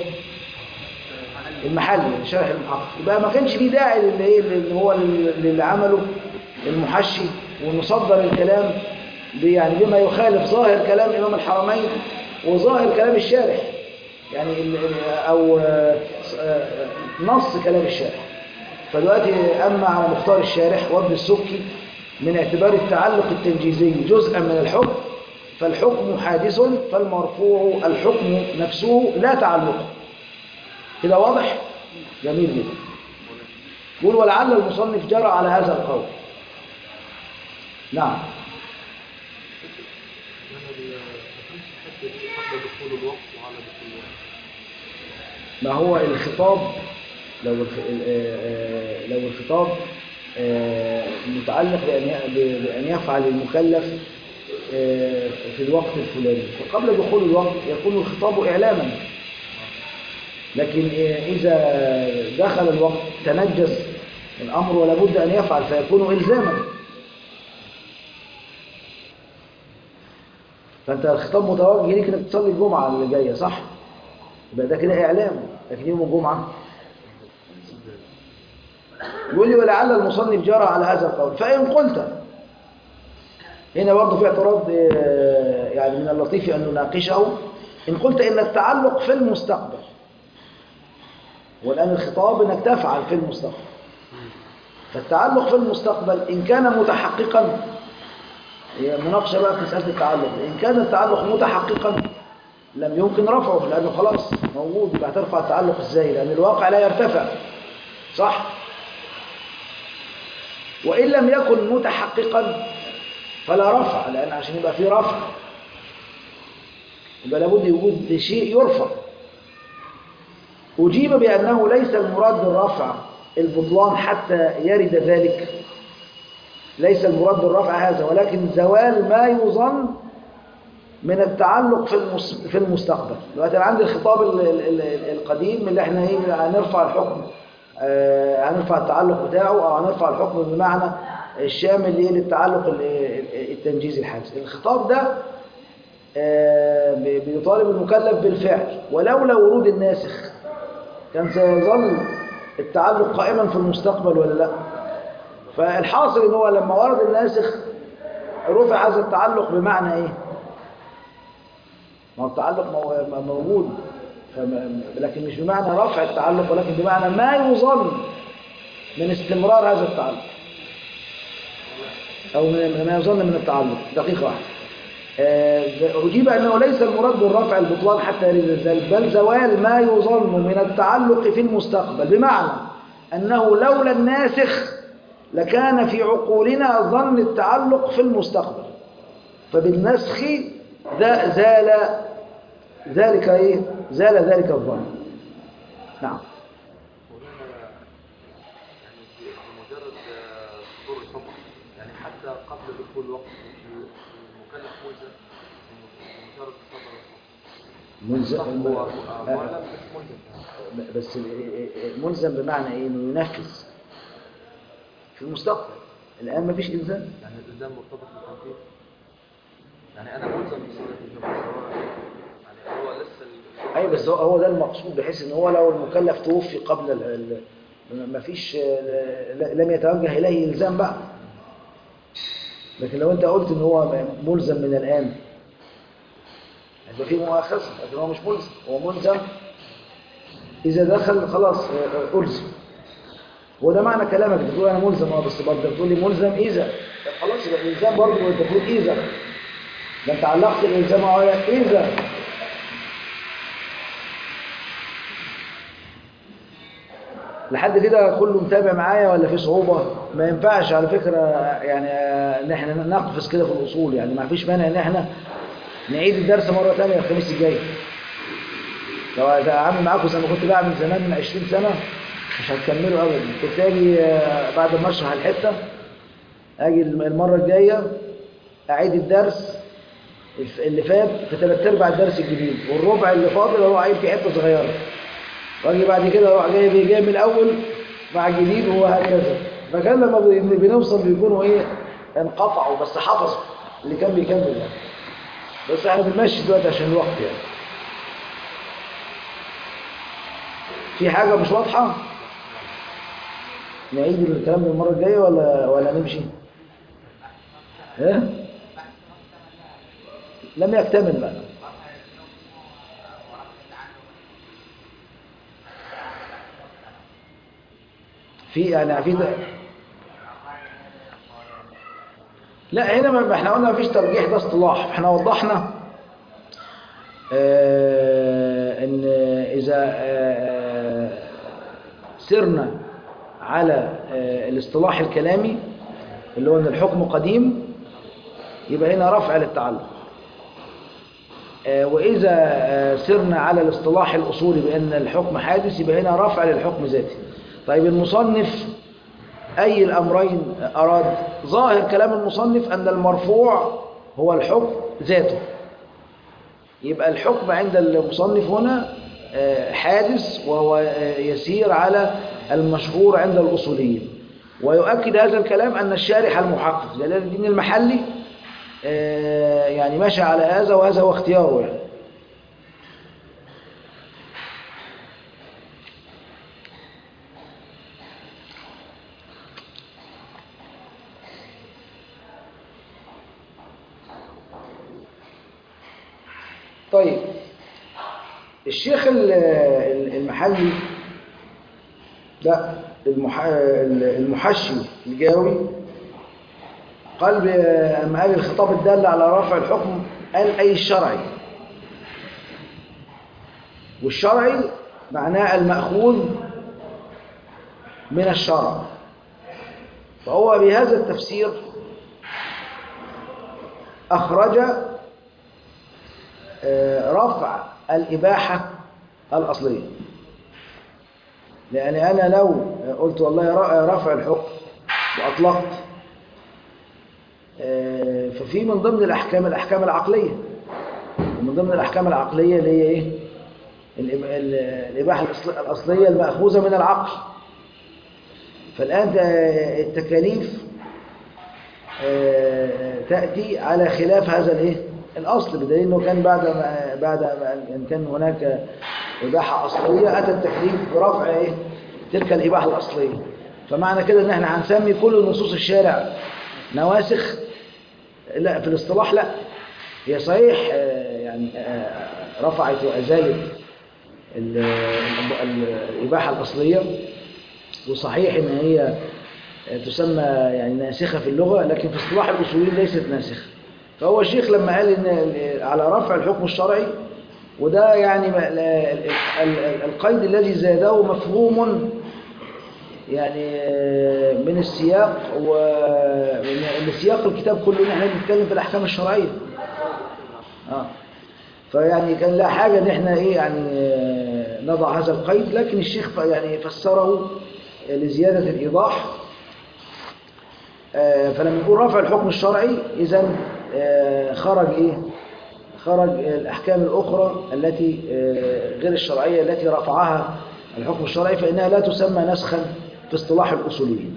المحلي شرح المحقق يبقى ما كانش ليه داعي للي ايه اللي هو اللي عمله المحشي ونصدر الكلام ب- يعني بما يخالف ظاهر كلام امام الحرمين وظاهر كلام الشارح يعني ال- ال- او آه، آه، نص كلام الشارح فدلوقتي اما على مختار الشارح وابن السبكي من اعتبار التعلق التنجيزي جزءا من الحكم فالحكم حادث فالمرفوع الحكم نفسه لا تعلق كده واضح جميل جدا يقول ولعل المصنف جرى على هذا القول نعم
دخول الوقت وعلى دخول الوقت
ما هو الخطاب لو الخ... آه، آه، لو الخطاب آه، متعلق بأن ي- ب- بأن يفعل المكلف آه، في الوقت الفلاني فقبل دخول الوقت يكون الخطاب إعلاما لكن آه، إذا دخل الوقت تنجز الأمر ولا بد أن يفعل فيكون إلزاما فأنت الخطاب متوجه ليك إنك تصلي الجمعة اللي جاية صح؟ يبقى ده كده إعلام لكن يوم الجمعة يقول لي ولعل المصنف جرى على هذا القول فإن قلت هنا برضه في اعتراض آه، يعني من اللطيف أن نناقشه إن قلت إن التعلق في المستقبل والآن الخطاب إنك تفعل في المستقبل فالتعلق في المستقبل إن كان متحققا هي مناقشة بقى في مسألة التعلق إن كان التعلق متحققا لم يمكن رفعه لأنه خلاص موجود يبقى هترفع التعلق إزاي لأن الواقع لا يرتفع صح وإن لم يكن متحققا فلا رفع لأن عشان يبقى فيه رفع يبقى لابد يوجد شيء يرفع أجيب بأنه ليس المراد بالرفع البطلان حتى يرد ذلك ليس المراد بالرفع هذا ولكن زوال ما يظن من التعلق في المس- في المستقبل دلوقتي انا عندي الخطاب ال- ال- ال- القديم اللي احنا ايه هنرفع الحكم آه، هنرفع التعلق بتاعه او هنرفع الحكم بمعنى الشامل ليه للتعلق ال- ال- التنجيزي الحادث الخطاب ده آه، بي- بيطالب المكلف بالفعل ولولا ورود الناسخ كان سيظل التعلق قائما في المستقبل ولا لا فالحاصل ان هو لما ورد الناسخ رفع هذا التعلق بمعنى ايه ما هو التعلق مو- موجود فم- لكن مش بمعنى رفع التعلق ولكن بمعنى ما يظن من استمرار هذا التعلق أو من ما يظن من التعلق دقيقة واحدة آه، أجيب أنه ليس المراد بالرفع البطلان حتى يريد ذلك بل زوال ما يظن من التعلق في المستقبل بمعنى أنه لولا الناسخ لكان في عقولنا ظن التعلق في المستقبل فبالنسخ ذا زال ذلك ايه زال ذلك الظن نعم
مولانا يعني ب- بمجرد آه، صدور الحكم يعني حتى قبل دخول الوقت المكلف ملزم بمجرد صدر الحكم
ملزم
صح هو آه، معلم بس ملزم
بس ملزم بمعنى ايه انه ينفذ في المستقبل الان مفيش الزام
يعني الالزام مرتبط بالتنفيذ يعني انا ملزم بصلاه الجمعه سواء يعني هو لسه ال-
اي بس هو هو ده المقصود بحيث ان هو لو المكلف توفي قبل ال ال مفيش ل- لم يتوجه اليه الزام بقى لكن لو انت قلت ان هو ملزم من الان هيبقى في مؤاخذه لكن هو مش ملزم هو ملزم اذا دخل خلاص الزم وده معنى كلامك انت بتقول انا ملزم اه بس برضه بتقول لي ملزم اذا طب خلاص يبقى الالزام برضه انت بتقول اذا ده انت علقت الالزام على اذا لحد كده كله متابع معايا ولا في صعوبة ما ينفعش على فكرة يعني ان احنا نقفز كده في الاصول يعني ما فيش مانع ان احنا نعيد الدرس مرة تانية الخميس الجاي لو هعمل معاكم زي ما كنت بعمل زمان من 20 سنة مش هتكملوا ابدا كنت اجي آه، بعد ما اشرح الحتة اجي المرة الجاية اعيد الدرس الف- اللي فات في ثلاث ارباع الدرس الجديد والربع اللي فاضل هو عايد فيه حتة صغيرة واجي بعد كده اروح جاي بيه جاي من الاول مع الجديد وهكذا فكان لما بن- بنوصل بيكونوا ايه انقطعوا بس حفظوا اللي كان بيكمل يعني بس احنا بنمشي دلوقتي عشان الوقت يعني في حاجة مش واضحة نعيد الكلام ده المرة الجاية ولا ولا نمشي ها لم يكتمل بقى في يعني في ده لا هنا ما احنا قلنا مفيش ترجيح ده اصطلاح احنا وضحنا آه ان اذا آه سرنا على آه الاصطلاح الكلامي اللي هو ان الحكم قديم يبقى هنا رفع للتعلق آه، وإذا آه، سرنا على الاصطلاح الأصولي بأن الحكم حادث يبقى هنا رفع للحكم ذاتي طيب المصنف أي الأمرين أراد ظاهر كلام المصنف أن المرفوع هو الحكم ذاته يبقى الحكم عند المصنف هنا آه، حادث وهو آه، يسير على المشهور عند الأصوليين ويؤكد هذا الكلام أن الشارح المحقق جلال الدين المحلي آه، يعني مشى على هذا وهذا هو اختياره يعني طيب الشيخ ال- ال- المحلي لا المح... المحشي الجاوي قال ب- أما قال الخطاب الدال على رفع الحكم قال أي الشرعي والشرعي معناه المأخوذ من الشرع فهو بهذا التفسير أخرج آه، رفع الإباحة الأصلية لأن أنا لو قلت والله ر- رفع الحكم وأطلقت آه، ففي من ضمن الأحكام الأحكام العقلية ومن ضمن الأحكام العقلية اللي هي إيه؟ الإب- ال- الإباحة الأصل- الأصلية المأخوذة من العقل فالآن ده التكاليف آه، تأتي على خلاف هذا الإيه؟ الأصل بدليل أنه كان بعد ما بعد ما أن كان هناك إباحة أصلية أتى التكليف برفع إيه؟ تلك الإباحة الأصلية فمعنى كده إن إحنا هنسمي كل نصوص الشارع نواسخ لا في الاصطلاح لا هي صحيح آه، يعني آه، رفعت وأزالت ال- ال- الإباحة الأصلية وصحيح إن هي تسمى يعني ناسخة في اللغة لكن في اصطلاح الأصوليين ليست ناسخة فهو الشيخ لما قال إن على رفع الحكم الشرعي وده يعني ما- لا- ال- ال- ال- القيد الذي زاده مفهوم يعني من السياق ومن سياق الكتاب كله ان احنا بنتكلم في الاحكام الشرعيه اه فيعني كان لا حاجه ان احنا ايه يعني آه، نضع هذا القيد لكن الشيخ ف- يعني فسره لزياده الايضاح آه، فلما يقول رفع الحكم الشرعي اذا خرج ايه خرج الاحكام الاخرى التي آه، غير الشرعيه التي رفعها الحكم الشرعي فانها لا تسمى نسخا في اصطلاح الاصوليين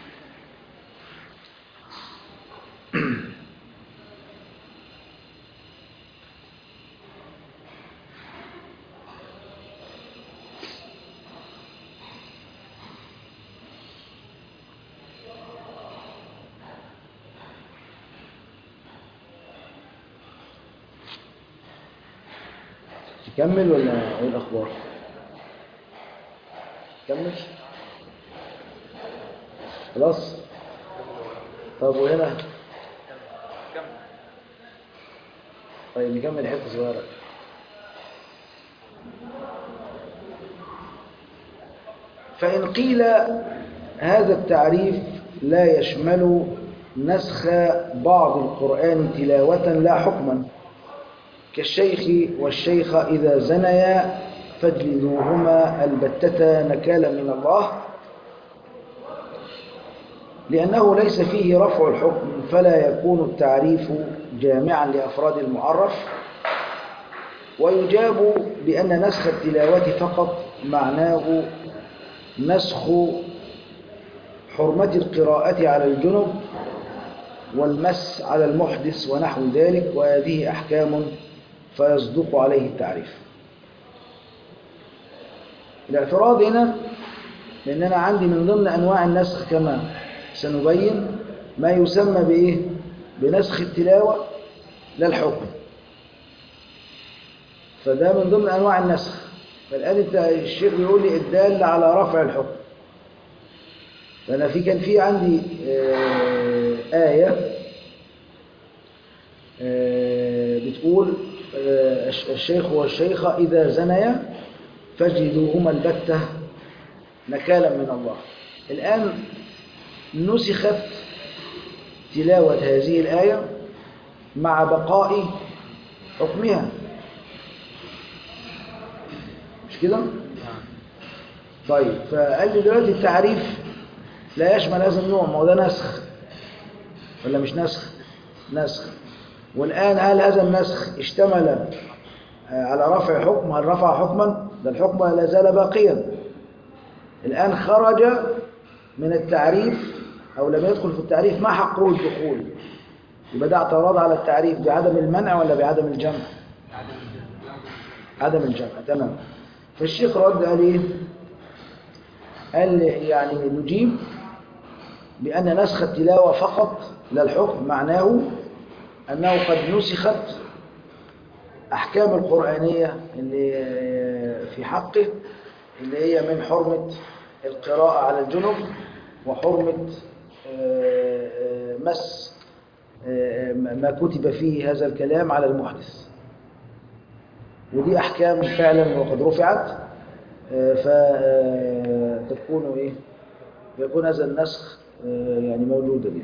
تكمل ولا ايه الاخبار كمل خلاص طب وهنا
كمل
طيب نكمل حته صغيره فإن قيل هذا التعريف لا يشمل نسخ بعض القرآن تلاوة لا حكما كالشيخ والشيخة إذا زنيا فاجلدوهما البتة نكالا من الله لأنه ليس فيه رفع الحكم فلا يكون التعريف جامعا لأفراد المعرف ويجاب بأن نسخ التلاوة فقط معناه نسخ حرمة القراءة على الجنب والمس على المحدث ونحو ذلك وهذه أحكام فيصدق عليه التعريف الاعتراض هنا لأن أنا عندي من ضمن أنواع النسخ كما سنبين ما يسمى بإيه؟ بنسخ التلاوة لا الحكم فده من ضمن أنواع النسخ فالآن انت الشيخ بيقول لي الدال على رفع الحكم فأنا في كان في عندي آه، آية آه، بتقول آه، الش- الشيخ والشيخة إذا زنيا فاجلدوهما البتة نكالا من الله الآن نسخت تلاوة هذه الآية مع بقاء حكمها كده طيب فقال لي دلوقتي التعريف لا يشمل هذا النوع ما هو ده نسخ ولا مش نسخ نسخ والآن هل هذا النسخ اشتمل آه، على رفع حكم هل رفع حكما ده الحكم لا زال باقيا الآن خرج من التعريف أو لم يدخل في التعريف ما حقه الدخول يبقى ده اعتراض على التعريف بعدم المنع ولا بعدم الجمع عدم الجمع تمام فالشيخ رد قال ايه قال يعني نجيب بأن نسخ التلاوة فقط لا الحكم معناه أنه قد نسخت أحكام القرآنية اللي في حقه اللي هي من حرمة القراءة على الجنب وحرمة آه، آه، مس آه، ما كتب فيه هذا الكلام على المحدث ودي أحكام فعلا وقد رفعت فتكون إيه يكون هذا النسخ آه، يعني موجودا يعني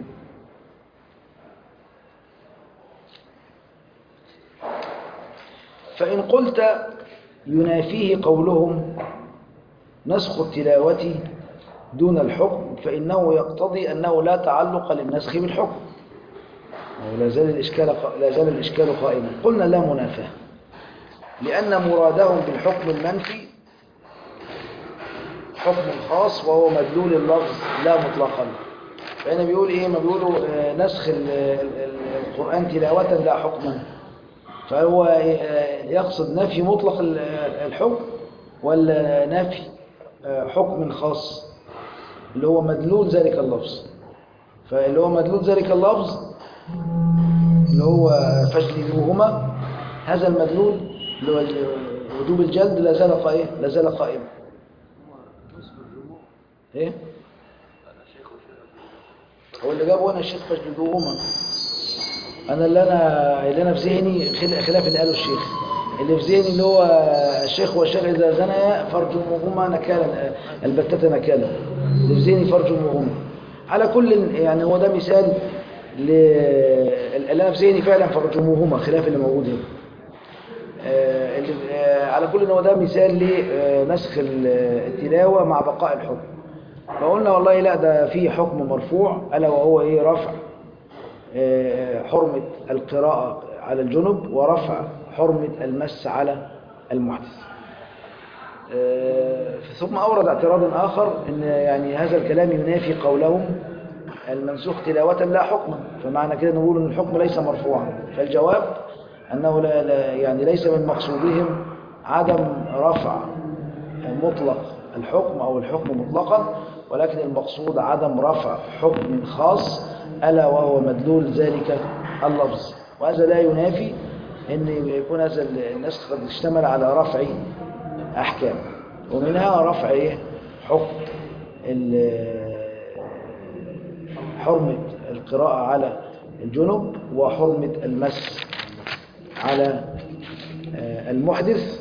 فإن قلت ينافيه قولهم نسخ التلاوة دون الحكم فإنه يقتضي أنه لا تعلق للنسخ بالحكم ولا زال الإشكال لا زال الإشكال قائما قلنا لا منافاة لأن مرادهم بالحكم المنفي حكم خاص وهو مدلول اللفظ لا مطلقا فهنا بيقول إيه ما بيقولوا آه، نسخ ال- ال- ال- القرآن تلاوة لا حكما فهو آه، يقصد نفي مطلق ال- الحكم ولا نفي آه، حكم خاص اللي هو مدلول ذلك اللفظ فاللي هو مدلول ذلك اللفظ اللي هو فاجلدوهما هذا المدلول اللي هو وجوب الجلد لا زال قائم لا زال قائما ايه هو اللي جابه هنا الشيخ فاجلدوهما انا اللي انا اللي انا في ذهني خل- خلاف اللي قاله الشيخ اللي في ذهني اللي هو الشيخ والشيخ اذا زنيا فارجموهما نكالا البتة نكالا اللي في ذهني فارجموهما على كل يعني هو ده مثال ل اللي انا في ذهني فعلا فارجموهما خلاف اللي موجود هنا آه، اللي آه، على كل ان هو ده مثال لنسخ ال- التلاوه مع بقاء الحكم فقلنا والله لا ده في حكم مرفوع الا وهو ايه رفع آه، حرمه القراءه على الجنب ورفع حرمه المس على المحدث آه، ثم اورد اعتراض اخر ان يعني هذا الكلام ينافي قولهم المنسوخ تلاوة لا حكما فمعنى كده نقول ان الحكم ليس مرفوعا فالجواب انه لا لا يعني ليس من مقصودهم عدم رفع مطلق الحكم او الحكم مطلقا ولكن المقصود عدم رفع حكم خاص الا وهو مدلول ذلك اللفظ وهذا لا ينافي ان يكون هذا النسخ قد اشتمل على رفع احكام ومنها رفع إيه؟ حكم ال- حرمة القراءة على الجنب وحرمة المس على آه، المحدث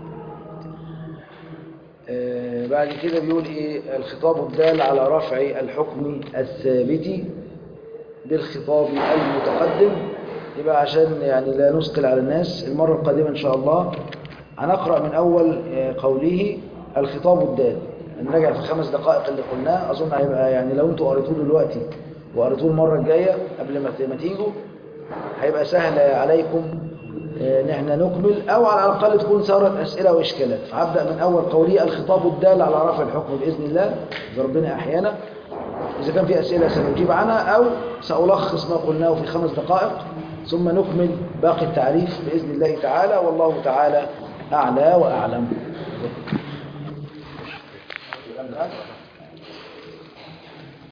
آه، بعد كده بيقول ايه الخطاب الدال على رفع الحكم الثابت بالخطاب المتقدم يبقى عشان يعني لا نثقل على الناس المرة القادمة إن شاء الله هنقرأ من أول آه، قوله الخطاب الدال نراجع في الخمس دقائق اللي قلناه أظن هيبقى يعني لو أنتوا قريتوه دلوقتي وقريتوه المرة الجاية قبل ما ت- ما تيجوا هيبقى سهل عليكم آه، ان احنا نكمل او على الاقل تكون صارت اسئله واشكالات فهبدا من اول قولي الخطاب الدال على رفع الحكم باذن الله اذا ربنا احيانا اذا كان في اسئله سنجيب عنها او سالخص ما قلناه في خمس دقائق ثم نكمل باقي التعريف باذن الله تعالى والله تعالى اعلى واعلم